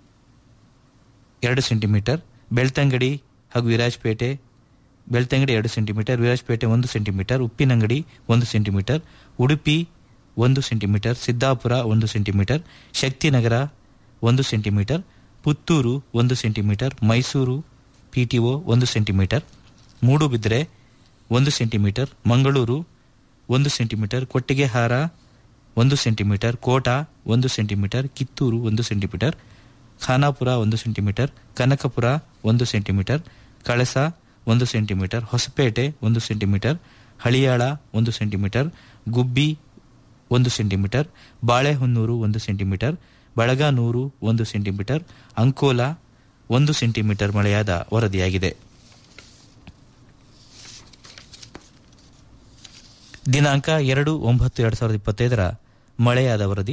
ಎರಡು ಸೆಂಟಿಮೀಟರ್ ಬೆಳ್ತಂಗಡಿ ಹಾಗೂ ವಿರಾಜಪೇಟೆ ಬೆಳ್ತಂಗಡಿ ಎರಡು ಸೆಂಟಿಮೀಟರ್ ವಿರಾಜಪೇಟೆ ಒಂದು ಸೆಂಟಿಮೀಟರ್ ಉಪ್ಪಿನಂಗಡಿ ಒಂದು ಸೆಂಟಿಮೀಟರ್ ಉಡುಪಿ ಒಂದು ಸೆಂಟಿಮೀಟರ್ ಸಿದ್ದಾಪುರ ಒಂದು ಸೆಂಟಿಮೀಟರ್ ಶಕ್ತಿನಗರ ಒಂದು ಸೆಂಟಿಮೀಟರ್ ಪುತ್ತೂರು ಒಂದು ಸೆಂಟಿಮೀಟರ್ ಮೈಸೂರು ಪಿಟಿಒ ಒಂದು ಸೆಂಟಿಮೀಟರ್ ಮೂಡುಬಿದ್ರೆ ಒಂದು ಸೆಂಟಿಮೀಟರ್ ಮಂಗಳೂರು ಒಂದು ಸೆಂಟಿಮೀಟರ್ ಕೊಟ್ಟಿಗೆಹಾರ ಒಂದು ಸೆಂಟಿಮೀಟರ್ ಕೋಟಾ ಒಂದು ಸೆಂಟಿಮೀಟರ್ ಕಿತ್ತೂರು ಒಂದು ಸೆಂಟಿಮೀಟರ್ ಖಾನಾಪುರ ಒಂದು ಸೆಂಟಿಮೀಟರ್ ಕನಕಪುರ ಒಂದು ಸೆಂಟಿಮೀಟರ್ ಕಳಸ ಒಂದು ಸೆಂಟಿಮೀಟರ್ ಹೊಸಪೇಟೆ ಒಂದು ಸೆಂಟಿಮೀಟರ್ ಹಳಿಯಾಳ ಒಂದು ಸೆಂಟಿಮೀಟರ್ ಗುಬ್ಬಿ ಒಂದು ಸೆಂಟಿಮೀಟರ್ ಬಾಳೆಹೊನ್ನೂರು ಒಂದು ಸೆಂಟಿಮೀಟರ್ ಬಳಗಾನೂರು ಒಂದು ಸೆಂಟಿಮೀಟರ್ ಅಂಕೋಲಾ ಒಂದು ಸೆಂಟಿಮೀಟರ್ ಮಳೆಯಾದ ವರದಿಯಾಗಿದೆ ದಿನಾಂಕ ಎರಡು ಒಂಬತ್ತು ಎರಡು ಸಾವಿರದ ಇಪ್ಪತ್ತೈದರ ಮಳೆಯಾದ ವರದಿ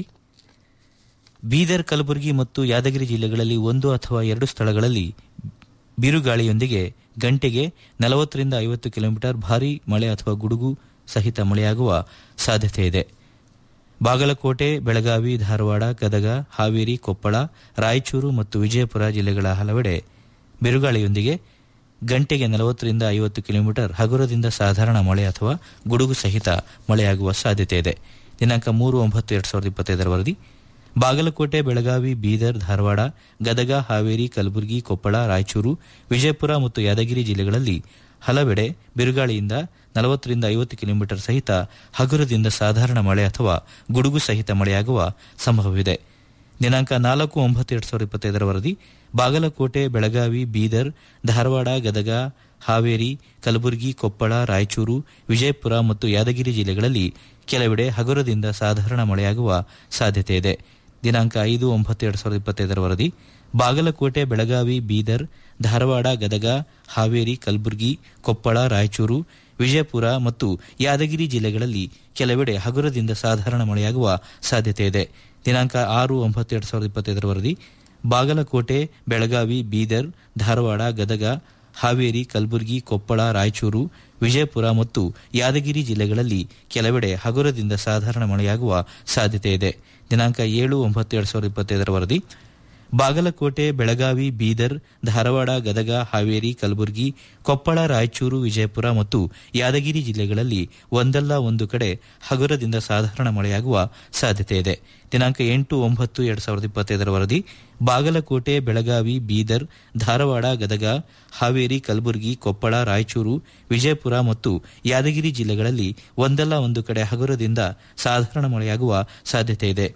ಬೀದರ್ ಕಲಬುರಗಿ ಮತ್ತು ಯಾದಗಿರಿ ಜಿಲ್ಲೆಗಳಲ್ಲಿ ಒಂದು ಅಥವಾ ಎರಡು ಸ್ಥಳಗಳಲ್ಲಿ ಬಿರುಗಾಳಿಯೊಂದಿಗೆ ಗಂಟೆಗೆ ನಲವತ್ತರಿಂದ ಐವತ್ತು ಕಿಲೋಮೀಟರ್ ಭಾರೀ ಮಳೆ ಅಥವಾ ಗುಡುಗು ಸಹಿತ ಮಳೆಯಾಗುವ ಸಾಧ್ಯತೆ ಇದೆ ಬಾಗಲಕೋಟೆ ಬೆಳಗಾವಿ ಧಾರವಾಡ ಗದಗ ಹಾವೇರಿ ಕೊಪ್ಪಳ ರಾಯಚೂರು ಮತ್ತು ವಿಜಯಪುರ ಜಿಲ್ಲೆಗಳ ಹಲವೆಡೆ ಬಿರುಗಾಳಿಯೊಂದಿಗೆ ಗಂಟೆಗೆ ನಲವತ್ತರಿಂದ ಐವತ್ತು ಕಿಲೋಮೀಟರ್ ಹಗುರದಿಂದ ಸಾಧಾರಣ ಮಳೆ ಅಥವಾ ಗುಡುಗು ಸಹಿತ ಮಳೆಯಾಗುವ ಸಾಧ್ಯತೆ ಇದೆ ದಿನಾಂಕ ಮೂರು ಒಂಬತ್ತು ಎರಡು ಸಾವಿರದ ಇಪ್ಪತ್ತೈದರ ವರದಿ ಬಾಗಲಕೋಟೆ ಬೆಳಗಾವಿ ಬೀದರ್ ಧಾರವಾಡ ಗದಗ ಹಾವೇರಿ ಕಲಬುರಗಿ ಕೊಪ್ಪಳ ರಾಯಚೂರು ವಿಜಯಪುರ ಮತ್ತು ಯಾದಗಿರಿ ಜಿಲ್ಲೆಗಳಲ್ಲಿ ಹಲವೆಡೆ ಬಿರುಗಾಳಿಯಿಂದ ನಲವತ್ತರಿಂದ ಐವತ್ತು ಕಿಲೋಮೀಟರ್ ಸಹಿತ ಹಗುರದಿಂದ ಸಾಧಾರಣ ಮಳೆ ಅಥವಾ ಗುಡುಗು ಸಹಿತ ಮಳೆಯಾಗುವ ಸಂಭವವಿದೆ ದಿನಾಂಕ ನಾಲ್ಕು ಒಂಬತ್ತು ಎರಡು ಸಾವಿರದ ಇಪ್ಪತ್ತೈದರ ವರದಿ ಬಾಗಲಕೋಟೆ ಬೆಳಗಾವಿ ಬೀದರ್ ಧಾರವಾಡ ಗದಗ ಹಾವೇರಿ ಕಲಬುರಗಿ ಕೊಪ್ಪಳ ರಾಯಚೂರು ವಿಜಯಪುರ ಮತ್ತು ಯಾದಗಿರಿ ಜಿಲ್ಲೆಗಳಲ್ಲಿ ಕೆಲವೆಡೆ ಹಗುರದಿಂದ ಸಾಧಾರಣ ಮಳೆಯಾಗುವ ಸಾಧ್ಯತೆ ಇದೆ ದಿನಾಂಕ ಐದು ಒಂಬತ್ತು ಎರಡು ಸಾವಿರದ ಇಪ್ಪತ್ತೈದರ ವರದಿ ಬಾಗಲಕೋಟೆ ಬೆಳಗಾವಿ ಬೀದರ್ ಧಾರವಾಡ ಗದಗ ಹಾವೇರಿ ಕಲಬುರಗಿ ಕೊಪ್ಪಳ ರಾಯಚೂರು ವಿಜಯಪುರ ಮತ್ತು ಯಾದಗಿರಿ ಜಿಲ್ಲೆಗಳಲ್ಲಿ ಕೆಲವೆಡೆ ಹಗುರದಿಂದ ಸಾಧಾರಣ ಮಳೆಯಾಗುವ ಸಾಧ್ಯತೆ ಇದೆ ದಿನಾಂಕ ಆರು ಒಂಬತ್ತು ಎರಡು ಸಾವಿರದ ಇಪ್ಪತ್ತೈದರ ವರದಿ ಬಾಗಲಕೋಟೆ ಬೆಳಗಾವಿ ಬೀದರ್ ಧಾರವಾಡ ಗದಗ ಹಾವೇರಿ ಕಲಬುರಗಿ ಕೊಪ್ಪಳ ರಾಯಚೂರು ವಿಜಯಪುರ ಮತ್ತು ಯಾದಗಿರಿ ಜಿಲ್ಲೆಗಳಲ್ಲಿ ಕೆಲವೆಡೆ ಹಗುರದಿಂದ ಸಾಧಾರಣ ಮಳೆಯಾಗುವ ಸಾಧ್ಯತೆ ಇದೆ ದಿನಾಂಕ ಏಳು ಒಂಬತ್ತು ಎರಡು ಸಾವಿರದ ಇಪ್ಪತ್ತೈದರ ವರದಿ ಬಾಗಲಕೋಟೆ ಬೆಳಗಾವಿ ಬೀದರ್ ಧಾರವಾಡ ಗದಗ ಹಾವೇರಿ ಕಲಬುರಗಿ ಕೊಪ್ಪಳ ರಾಯಚೂರು ವಿಜಯಪುರ ಮತ್ತು ಯಾದಗಿರಿ ಜಿಲ್ಲೆಗಳಲ್ಲಿ ಒಂದಲ್ಲ ಒಂದು ಕಡೆ ಹಗುರದಿಂದ ಸಾಧಾರಣ ಮಳೆಯಾಗುವ ಸಾಧ್ಯತೆ ಇದೆ ದಿನಾಂಕ ಎಂಟು ಒಂಬತ್ತು ಎರಡು ಸಾವಿರದ ಇಪ್ಪತ್ತೈದರ ವರದಿ ಬಾಗಲಕೋಟೆ ಬೆಳಗಾವಿ ಬೀದರ್ ಧಾರವಾಡ ಗದಗ ಹಾವೇರಿ ಕಲಬುರಗಿ ಕೊಪ್ಪಳ ರಾಯಚೂರು ವಿಜಯಪುರ ಮತ್ತು ಯಾದಗಿರಿ ಜಿಲ್ಲೆಗಳಲ್ಲಿ ಒಂದಲ್ಲ ಒಂದು ಕಡೆ ಹಗುರದಿಂದ ಸಾಧಾರಣ ಮಳೆಯಾಗುವ ಸಾಧ್ಯತೆ ಇದೆ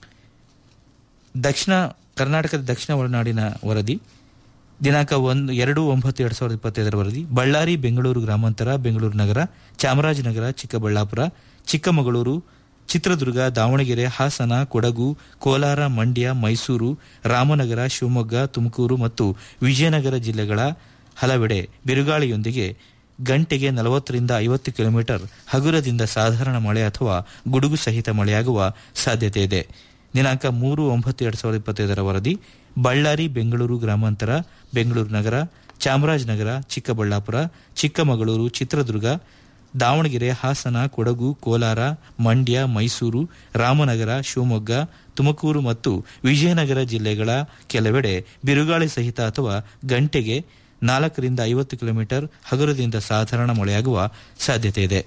ದಕ್ಷಿಣ ಕರ್ನಾಟಕದ ದಕ್ಷಿಣ ಒಳನಾಡಿನ ವರದಿ ದಿನಾಂಕ ಒಂದು ಎರಡು ಒಂಬತ್ತು ಎರಡು ಸಾವಿರದ ಇಪ್ಪತ್ತೈದರ ವರದಿ ಬಳ್ಳಾರಿ ಬೆಂಗಳೂರು ಗ್ರಾಮಾಂತರ ಬೆಂಗಳೂರು ನಗರ ಚಾಮರಾಜನಗರ ಚಿಕ್ಕಬಳ್ಳಾಪುರ ಚಿಕ್ಕಮಗಳೂರು ಚಿತ್ರದುರ್ಗ ದಾವಣಗೆರೆ ಹಾಸನ ಕೊಡಗು ಕೋಲಾರ ಮಂಡ್ಯ ಮೈಸೂರು ರಾಮನಗರ ಶಿವಮೊಗ್ಗ ತುಮಕೂರು ಮತ್ತು ವಿಜಯನಗರ ಜಿಲ್ಲೆಗಳ ಹಲವೆಡೆ ಬಿರುಗಾಳಿಯೊಂದಿಗೆ ಗಂಟೆಗೆ ನಲವತ್ತರಿಂದ ಐವತ್ತು ಕಿಲೋಮೀಟರ್ ಹಗುರದಿಂದ ಸಾಧಾರಣ ಮಳೆ ಅಥವಾ ಗುಡುಗು ಸಹಿತ ಮಳೆಯಾಗುವ ಸಾಧ್ಯತೆ ಇದೆ ದಿನಾಂಕ ಮೂರು ಒಂಬತ್ತು ಎರಡು ಸಾವಿರದ ಇಪ್ಪತ್ತೈದರ ವರದಿ ಬಳ್ಳಾರಿ ಬೆಂಗಳೂರು ಗ್ರಾಮಾಂತರ ಬೆಂಗಳೂರು ನಗರ ಚಾಮರಾಜನಗರ ಚಿಕ್ಕಬಳ್ಳಾಪುರ ಚಿಕ್ಕಮಗಳೂರು ಚಿತ್ರದುರ್ಗ ದಾವಣಗೆರೆ ಹಾಸನ ಕೊಡಗು ಕೋಲಾರ ಮಂಡ್ಯ ಮೈಸೂರು ರಾಮನಗರ ಶಿವಮೊಗ್ಗ ತುಮಕೂರು ಮತ್ತು ವಿಜಯನಗರ ಜಿಲ್ಲೆಗಳ ಕೆಲವೆಡೆ ಬಿರುಗಾಳಿ ಸಹಿತ ಅಥವಾ ಗಂಟೆಗೆ ನಾಲ್ಕರಿಂದ ಐವತ್ತು ಕಿಲೋಮೀಟರ್ ಹಗುರದಿಂದ ಸಾಧಾರಣ ಮಳೆಯಾಗುವ ಸಾಧ್ಯತೆ ಇದೆ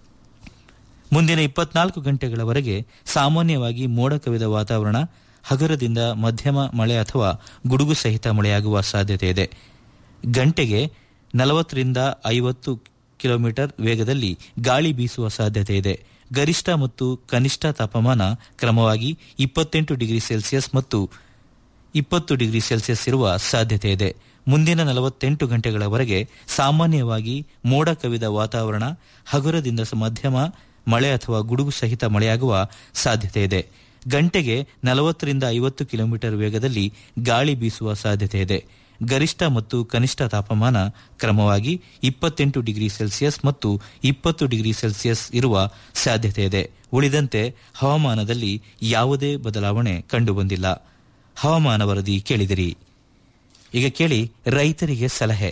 ಮುಂದಿನ ಇಪ್ಪತ್ನಾಲ್ಕು ಗಂಟೆಗಳವರೆಗೆ ಸಾಮಾನ್ಯವಾಗಿ ಮೋಡ ಕವಿದ ವಾತಾವರಣ ಹಗುರದಿಂದ ಮಧ್ಯಮ ಮಳೆ ಅಥವಾ ಗುಡುಗು ಸಹಿತ ಮಳೆಯಾಗುವ ಸಾಧ್ಯತೆ ಇದೆ ಗಂಟೆಗೆ ನಲವತ್ತರಿಂದ ಐವತ್ತು ಕಿಲೋಮೀಟರ್ ವೇಗದಲ್ಲಿ ಗಾಳಿ ಬೀಸುವ ಸಾಧ್ಯತೆ ಇದೆ ಗರಿಷ್ಠ ಮತ್ತು ಕನಿಷ್ಠ ತಾಪಮಾನ ಕ್ರಮವಾಗಿ ಇಪ್ಪತ್ತೆಂಟು ಡಿಗ್ರಿ ಸೆಲ್ಸಿಯಸ್ ಮತ್ತು ಇಪ್ಪತ್ತು ಡಿಗ್ರಿ ಸೆಲ್ಸಿಯಸ್ ಇರುವ ಸಾಧ್ಯತೆ ಇದೆ ಮುಂದಿನ ನಲವತ್ತೆಂಟು ಗಂಟೆಗಳವರೆಗೆ ಸಾಮಾನ್ಯವಾಗಿ ಮೋಡ ಕವಿದ ವಾತಾವರಣ ಹಗುರದಿಂದ ಮಧ್ಯಮ ಮಳೆ ಅಥವಾ ಗುಡುಗು ಸಹಿತ ಮಳೆಯಾಗುವ ಸಾಧ್ಯತೆ ಇದೆ ಗಂಟೆಗೆ ನಲವತ್ತರಿಂದ ಐವತ್ತು ಕಿಲೋಮೀಟರ್ ವೇಗದಲ್ಲಿ ಗಾಳಿ ಬೀಸುವ ಸಾಧ್ಯತೆ ಇದೆ ಗರಿಷ್ಠ ಮತ್ತು ಕನಿಷ್ಠ ತಾಪಮಾನ ಕ್ರಮವಾಗಿ ಇಪ್ಪತ್ತೆಂಟು ಡಿಗ್ರಿ ಸೆಲ್ಸಿಯಸ್ ಮತ್ತು ಇಪ್ಪತ್ತು ಡಿಗ್ರಿ ಸೆಲ್ಸಿಯಸ್ ಇರುವ ಸಾಧ್ಯತೆ ಇದೆ ಉಳಿದಂತೆ ಹವಾಮಾನದಲ್ಲಿ ಯಾವುದೇ ಬದಲಾವಣೆ ಕಂಡುಬಂದಿಲ್ಲ ಹವಾಮಾನ ವರದಿ ಕೇಳಿದಿರಿ ಈಗ ಕೇಳಿ ರೈತರಿಗೆ ಸಲಹೆ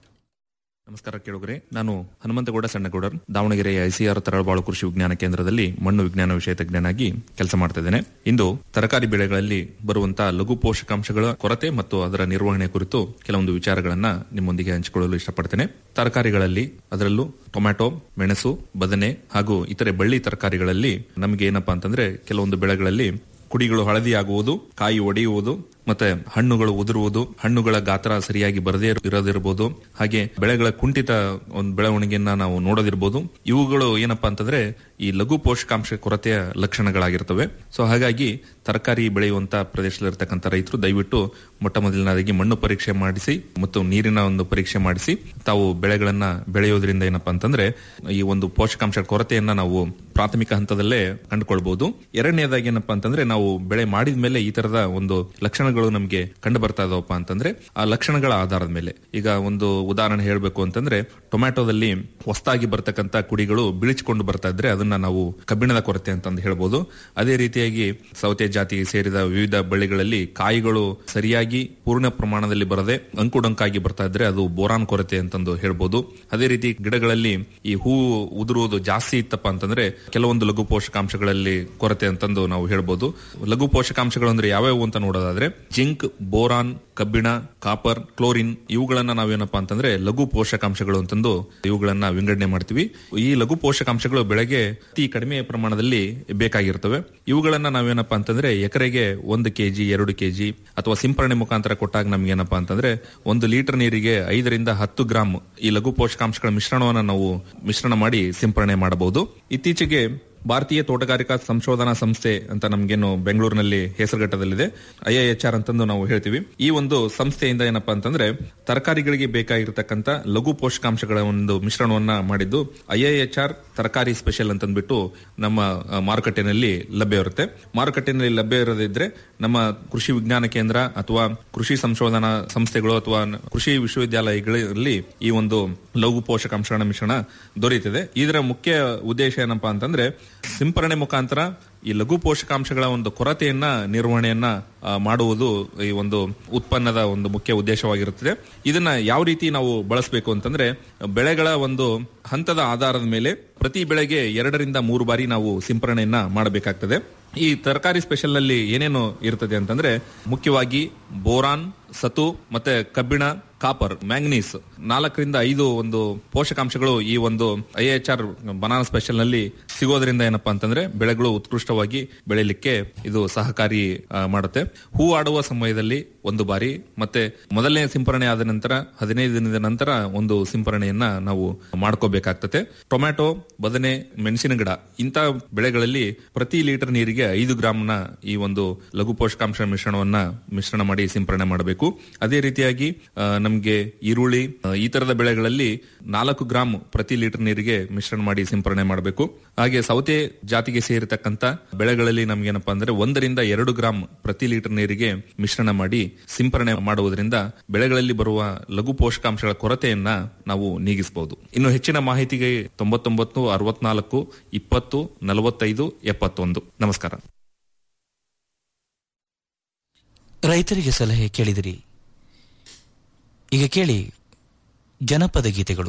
ನಮಸ್ಕಾರ ಕೇಳುಗರೆ ನಾನು ಹನುಮಂತಗೌಡ ಸಣ್ಣಗೌಡರ್ ದಾವಣಗೆರೆಯ ಐಸಿಆರ್ ತರಳಬಾಳು ಕೃಷಿ ವಿಜ್ಞಾನ ಕೇಂದ್ರದಲ್ಲಿ ಮಣ್ಣು ವಿಜ್ಞಾನ ವಿಷಯ ತಜ್ಞನಾಗಿ ಕೆಲಸ ಮಾಡ್ತಾ ಇದ್ದೇನೆ ಇಂದು ತರಕಾರಿ ಬೆಳೆಗಳಲ್ಲಿ ಬರುವಂತಹ ಲಘು ಪೋಷಕಾಂಶಗಳ ಕೊರತೆ ಮತ್ತು ಅದರ ನಿರ್ವಹಣೆ ಕುರಿತು ಕೆಲವೊಂದು ವಿಚಾರಗಳನ್ನ ನಿಮ್ಮೊಂದಿಗೆ ಹಂಚಿಕೊಳ್ಳಲು ಇಷ್ಟಪಡ್ತೇನೆ ತರಕಾರಿಗಳಲ್ಲಿ ಅದರಲ್ಲೂ ಟೊಮ್ಯಾಟೊ ಮೆಣಸು ಬದನೆ ಹಾಗೂ ಇತರೆ ಬಳ್ಳಿ ತರಕಾರಿಗಳಲ್ಲಿ ನಮಗೆ ಏನಪ್ಪಾ ಅಂತಂದ್ರೆ ಕೆಲವೊಂದು ಬೆಳೆಗಳಲ್ಲಿ ಕುಡಿಗಳು ಹಳದಿ ಆಗುವುದು ಕಾಯಿ ಒಡೆಯುವುದು ಮತ್ತೆ ಹಣ್ಣುಗಳು ಉದುರುವುದು ಹಣ್ಣುಗಳ ಗಾತ್ರ ಸರಿಯಾಗಿ ಬರದೇ ಇರೋದಿರಬಹುದು ಹಾಗೆ ಬೆಳೆಗಳ ಕುಂಠಿತ ಒಂದು ಬೆಳವಣಿಗೆಯನ್ನ ನಾವು ನೋಡೋದಿರ್ಬೋದು ಇವುಗಳು ಏನಪ್ಪಾ ಅಂತಂದ್ರೆ ಈ ಲಘು ಪೋಷಕಾಂಶ ಕೊರತೆಯ ಲಕ್ಷಣಗಳಾಗಿರ್ತವೆ ಸೊ ಹಾಗಾಗಿ ತರಕಾರಿ ಬೆಳೆಯುವಂತ ಪ್ರದೇಶದಲ್ಲಿರ್ತಕ್ಕಂಥ ರೈತರು ದಯವಿಟ್ಟು ಮೊಟ್ಟ ಮೊದಲನೇದಾಗಿ ಮಣ್ಣು ಪರೀಕ್ಷೆ ಮಾಡಿಸಿ ಮತ್ತು ನೀರಿನ ಒಂದು ಪರೀಕ್ಷೆ ಮಾಡಿಸಿ ತಾವು ಬೆಳೆಗಳನ್ನ ಬೆಳೆಯೋದ್ರಿಂದ ಏನಪ್ಪಾ ಅಂತಂದ್ರೆ ಈ ಒಂದು ಪೋಷಕಾಂಶ ಕೊರತೆಯನ್ನ ನಾವು ಪ್ರಾಥಮಿಕ ಹಂತದಲ್ಲೇ ಕಂಡುಕೊಳ್ಬಹುದು ಎರಡನೇದಾಗಿ ಏನಪ್ಪಾ ಅಂತಂದ್ರೆ ನಾವು ಬೆಳೆ ಮಾಡಿದ ಮೇಲೆ ಈ ತರದ ಒಂದು ಲಕ್ಷಣಗಳು ನಮಗೆ ಕಂಡು ಬರ್ತಾ ಇದಾವಪ್ಪ ಅಂತಂದ್ರೆ ಆ ಲಕ್ಷಣಗಳ ಆಧಾರದ ಮೇಲೆ ಈಗ ಒಂದು ಉದಾಹರಣೆ ಹೇಳಬೇಕು ಅಂತಂದ್ರೆ ಟೊಮ್ಯಾಟೋದಲ್ಲಿ ಹೊಸದಾಗಿ ಬರ್ತಕ್ಕಂತ ಕುಡಿಗಳು ಬಿಳಿಚಿಕೊಂಡು ಬರ್ತಾ ಇದ್ರೆ ಅದನ್ನ ನಾವು ಕಬ್ಬಿಣದ ಕೊರತೆ ಅಂತಂದು ಹೇಳ್ಬೋದು ಅದೇ ರೀತಿಯಾಗಿ ಸೌತೆ ಜಾತಿಗೆ ಸೇರಿದ ವಿವಿಧ ಬಳ್ಳಿಗಳಲ್ಲಿ ಕಾಯಿಗಳು ಸರಿಯಾಗಿ ಪೂರ್ಣ ಪ್ರಮಾಣದಲ್ಲಿ ಬರದೆ ಅಂಕುಡೊಂಕಾಗಿ ಬರ್ತಾ ಇದ್ರೆ ಅದು ಬೋರಾನ್ ಕೊರತೆ ಅಂತಂದು ಹೇಳ್ಬೋದು ಅದೇ ರೀತಿ ಗಿಡಗಳಲ್ಲಿ ಈ ಹೂ ಉದುರುವುದು ಜಾಸ್ತಿ ಇತ್ತಪ್ಪ ಅಂತಂದ್ರೆ ಕೆಲವೊಂದು ಲಘು ಪೋಷಕಾಂಶಗಳಲ್ಲಿ ಕೊರತೆ ಅಂತಂದು ನಾವು ಹೇಳ್ಬೋದು ಲಘು ಪೋಷಕಾಂಶಗಳು ಅಂದ್ರೆ ಯಾವ್ಯಾವು ಅಂತ ನೋಡೋದಾದ್ರೆ ಜಿಂಕ್ ಬೋರಾನ್ ಕಬ್ಬಿಣ ಕಾಪರ್ ಕ್ಲೋರಿನ್ ಇವುಗಳನ್ನ ನಾವೇನಪ್ಪಾ ಅಂತಂದ್ರೆ ಲಘು ಪೋಷಕಾಂಶಗಳು ಅಂತಂದು ಇವುಗಳನ್ನ ವಿಂಗಡಣೆ ಮಾಡ್ತೀವಿ ಈ ಲಘು ಪೋಷಕಾಂಶಗಳು ಬೆಳೆಗೆ ಅತಿ ಕಡಿಮೆ ಪ್ರಮಾಣದಲ್ಲಿ ಬೇಕಾಗಿರ್ತವೆ ಇವುಗಳನ್ನ ನಾವೇನಪ್ಪಾ ಅಂತಂದ್ರೆ ಎಕರೆಗೆ ಒಂದು ಕೆಜಿ ಎರಡು ಕೆಜಿ ಅಥವಾ ಸಿಂಪರಣೆ ಮುಖಾಂತರ ಕೊಟ್ಟಾಗ ನಮ್ಗೆ ಏನಪ್ಪಾ ಅಂತಂದ್ರೆ ಒಂದು ಲೀಟರ್ ನೀರಿಗೆ ಐದರಿಂದ ಹತ್ತು ಗ್ರಾಮ್ ಈ ಲಘು ಪೋಷಕಾಂಶಗಳ ಮಿಶ್ರಣವನ್ನ ನಾವು ಮಿಶ್ರಣ ಮಾಡಿ ಸಿಂಪರಣೆ ಮಾಡಬಹುದು ಇತ್ತೀಚೆಗೆ ಭಾರತೀಯ ತೋಟಗಾರಿಕಾ ಸಂಶೋಧನಾ ಸಂಸ್ಥೆ ಅಂತ ನಮ್ಗೇನು ಬೆಂಗಳೂರಿನಲ್ಲಿ ಹೆಸರುಘಟ್ಟದಲ್ಲಿದೆ ಐಐಎಚ್ಆರ್ ಅಂತಂದು ನಾವು ಹೇಳ್ತೀವಿ ಈ ಒಂದು ಸಂಸ್ಥೆಯಿಂದ ಏನಪ್ಪಾ ಅಂತಂದ್ರೆ ತರಕಾರಿಗಳಿಗೆ ಬೇಕಾಗಿರ್ತಕ್ಕಂಥ ಲಘು ಪೋಷಕಾಂಶಗಳ ಒಂದು ಮಿಶ್ರಣವನ್ನ ಮಾಡಿದ್ದು ಐಐಎಚ್ಆರ್ ತರಕಾರಿ ಸ್ಪೆಷಲ್ ಅಂತಂದ್ಬಿಟ್ಟು ನಮ್ಮ ಆ, ಮಾರುಕಟ್ಟೆನಲ್ಲಿ ಲಭ್ಯ ಇರುತ್ತೆ ಮಾರುಕಟ್ಟೆನಲ್ಲಿ ಲಭ್ಯ ಇರೋದಿದ್ರೆ ನಮ್ಮ ಕೃಷಿ ವಿಜ್ಞಾನ ಕೇಂದ್ರ ಅಥವಾ ಕೃಷಿ ಸಂಶೋಧನಾ ಸಂಸ್ಥೆಗಳು ಅಥವಾ ನ- ಕೃಷಿ ವಿಶ್ವವಿದ್ಯಾಲಯಗಳಲ್ಲಿ ಈ ಒಂದು ಲಘು ಪೋಷಕಾಂಶಗಳ ಮಿಶ್ರಣ ದೊರೆಯುತ್ತದೆ ಇದರ ಮುಖ್ಯ ಉದ್ದೇಶ ಏನಪ್ಪಾ ಅಂತಂದ್ರೆ ಸಿಂಪರಣೆ ಮುಖಾಂತರ ಈ ಲಘು ಪೋಷಕಾಂಶಗಳ ಒಂದು ಕೊರತೆಯನ್ನ ನಿರ್ವಹಣೆಯನ್ನ ಆ, ಮಾಡುವುದು ಈ ಒಂದು ಉತ್ಪನ್ನದ ಒಂದು ಮುಖ್ಯ ಉದ್ದೇಶವಾಗಿರುತ್ತದೆ ಇದನ್ನ ಯಾವ ರೀತಿ ನಾವು ಬಳಸಬೇಕು ಅಂತಂದ್ರೆ ಬೆಳೆಗಳ ಒಂದು ಹಂತದ ಆಧಾರದ ಮೇಲೆ ಪ್ರತಿ ಬೆಳೆಗೆ ಎರಡರಿಂದ ಮೂರು ಬಾರಿ ನಾವು ಸಿಂಪರಣೆಯನ್ನ ಮಾಡಬೇಕಾಗ್ತದೆ ಈ ತರಕಾರಿ ಸ್ಪೆಷಲ್ ನಲ್ಲಿ ಏನೇನು ಇರ್ತದೆ ಅಂತಂದ್ರೆ ಮುಖ್ಯವಾಗಿ ಬೋರಾನ್ ಸತು ಮತ್ತೆ ಕಬ್ಬಿಣ ಕಾಪರ್ ಮ್ಯಾಂಗನೀಸ್ ನಾಲ್ಕರಿಂದ ಐದು ಒಂದು ಪೋಷಕಾಂಶಗಳು ಈ ಒಂದು I H R banana special ನಲ್ಲಿ ಸಿಗೋದ್ರಿಂದ ಏನಪ್ಪಾ ಅಂತಂದ್ರೆ ಬೆಳೆಗಳು ಉತ್ಕೃಷ್ಟವಾಗಿ ಬೆಳೆಯಲಿಕ್ಕೆ ಇದು ಸಹಕಾರಿ ಆ, ಮಾಡುತ್ತೆ ಹೂ ಆಡುವ ಸಮಯದಲ್ಲಿ ಒಂದು ಬಾರಿ ಮತ್ತೆ ಮೊದಲನೇ ಸಿಂಪರಣೆ ಆದ ನಂತರ ಹದಿನೈದು ದಿನದ ನಂತರ ಒಂದು ಸಿಂಪರಣೆಯನ್ನ ನಾವು ಮಾಡ್ಕೋಬೇಕಾಗ್ತದೆ ಟೊಮ್ಯಾಟೊ ಬದನೆ ಮೆಣಸಿನ ಗಿಡ ಇಂಥ ಬೆಳೆಗಳಲ್ಲಿ ಪ್ರತಿ ಲೀಟರ್ ನೀರಿಗೆ ಐದು ಗ್ರಾಮ್ನ ಈ ಒಂದು ಲಘು ಪೋಷಕಾಂಶ ಮಿಶ್ರಣವನ್ನ ಮಿಶ್ರಣ ಮಾಡಿ ಸಿಂಪರಣೆ ಮಾಡಬೇಕು ಅದೇ ರೀತಿಯಾಗಿ ಆ, ನಮ್ಗೆ ಈರುಳ್ಳಿ ಆ, ಈ ತರದ ಬೆಳೆಗಳಲ್ಲಿ ನಾಲ್ಕು ಗ್ರಾಮ್ ಪ್ರತಿ ಲೀಟರ್ ನೀರಿಗೆ ಮಿಶ್ರಣ ಮಾಡಿ ಸಿಂಪರಣೆ ಮಾಡಬೇಕು ಹಾಗೆ ಸೌತೆ ಜಾತಿಗೆ ಸೇರಿರ್ತಕ್ಕಂತ ಬೆಳೆಗಳಲ್ಲಿ ನಮ್ಗೇನಪ್ಪಾ ಅಂದ್ರೆ ಒಂದರಿಂದ ಎರಡು ಗ್ರಾಮ್ ಪ್ರತಿ ಲೀಟರ್ ನೀರಿಗೆ ಮಿಶ್ರಣ ಮಾಡಿ ಸಿಂಪರಣೆ ಮಾಡುವುದರಿಂದ ಬೆಳೆಗಳಲ್ಲಿ ಬರುವ ಲಘು ಪೋಷಕಾಂಶಗಳ ಕೊರತೆಯನ್ನ ನಾವು ನೀಗಿಸಬಹುದು ಇನ್ನು ಹೆಚ್ಚಿನ ಮಾಹಿತಿಗೆ ತೊಂಬತ್ತೊಂಬತ್ತು ಅರವತ್ನಾಲ್ಕು ಇಪ್ಪತ್ತು ನಲವತ್ತೈದು ಎಪ್ಪತ್ತೊಂದು ನಮಸ್ಕಾರ ರೈತರಿಗೆ ಸಲಹೆ ಕೇಳಿದಿರಿ ಈಗ ಕೇಳಿ ಜನಪದ ಗೀತೆಗಳು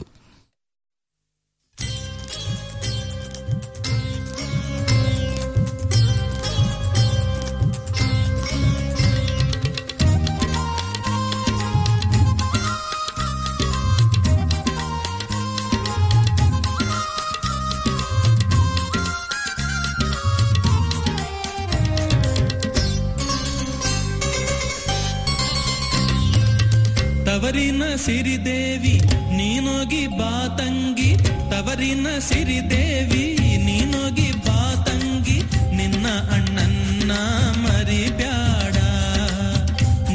ತವರಿನ ಸಿರಿದೇವಿ ನೀನೋಗಿ ಬಾ ತಂಗಿ ತವರಿನ ಸಿರಿದೇವಿ ನೀನೋಗಿ ಬಾ ತಂಗಿ ನಿನ್ನ ಅಣ್ಣನ್ನ ಮರಿಬ್ಯಾಡ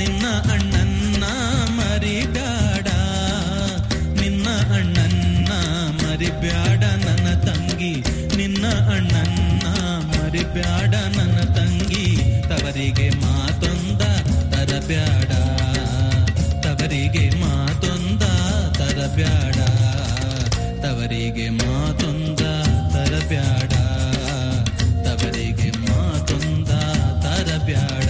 ತರಬ್ಯಾಡ ನನ್ನ ತಂಗಿ ತವರಿಗೆ ಮಾತೊಂದ ತರಬ್ಯಾಡ ತವರಿಗೆ ಮಾತೊಂದ ತರಬ್ಯಾಡ ತವರಿಗೆ ಮಾತೊಂದ ತರಬ್ಯಾಡ ತವರಿಗೆ ಮಾತೊಂದ ತರಬ್ಯಾಡ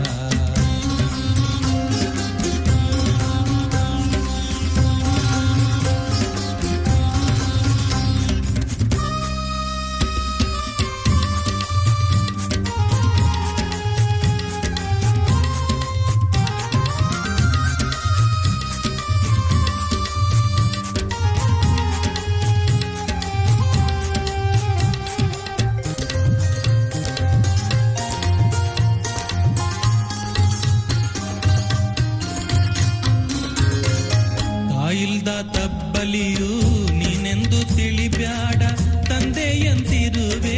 ತಾಯಿಲ್ದ ತಬ್ಬಲಿಯು ನೀನೆಂದು ತಿಳಿಬ್ಯಾಡ ತಂದೆಯಂತಿರುವೆ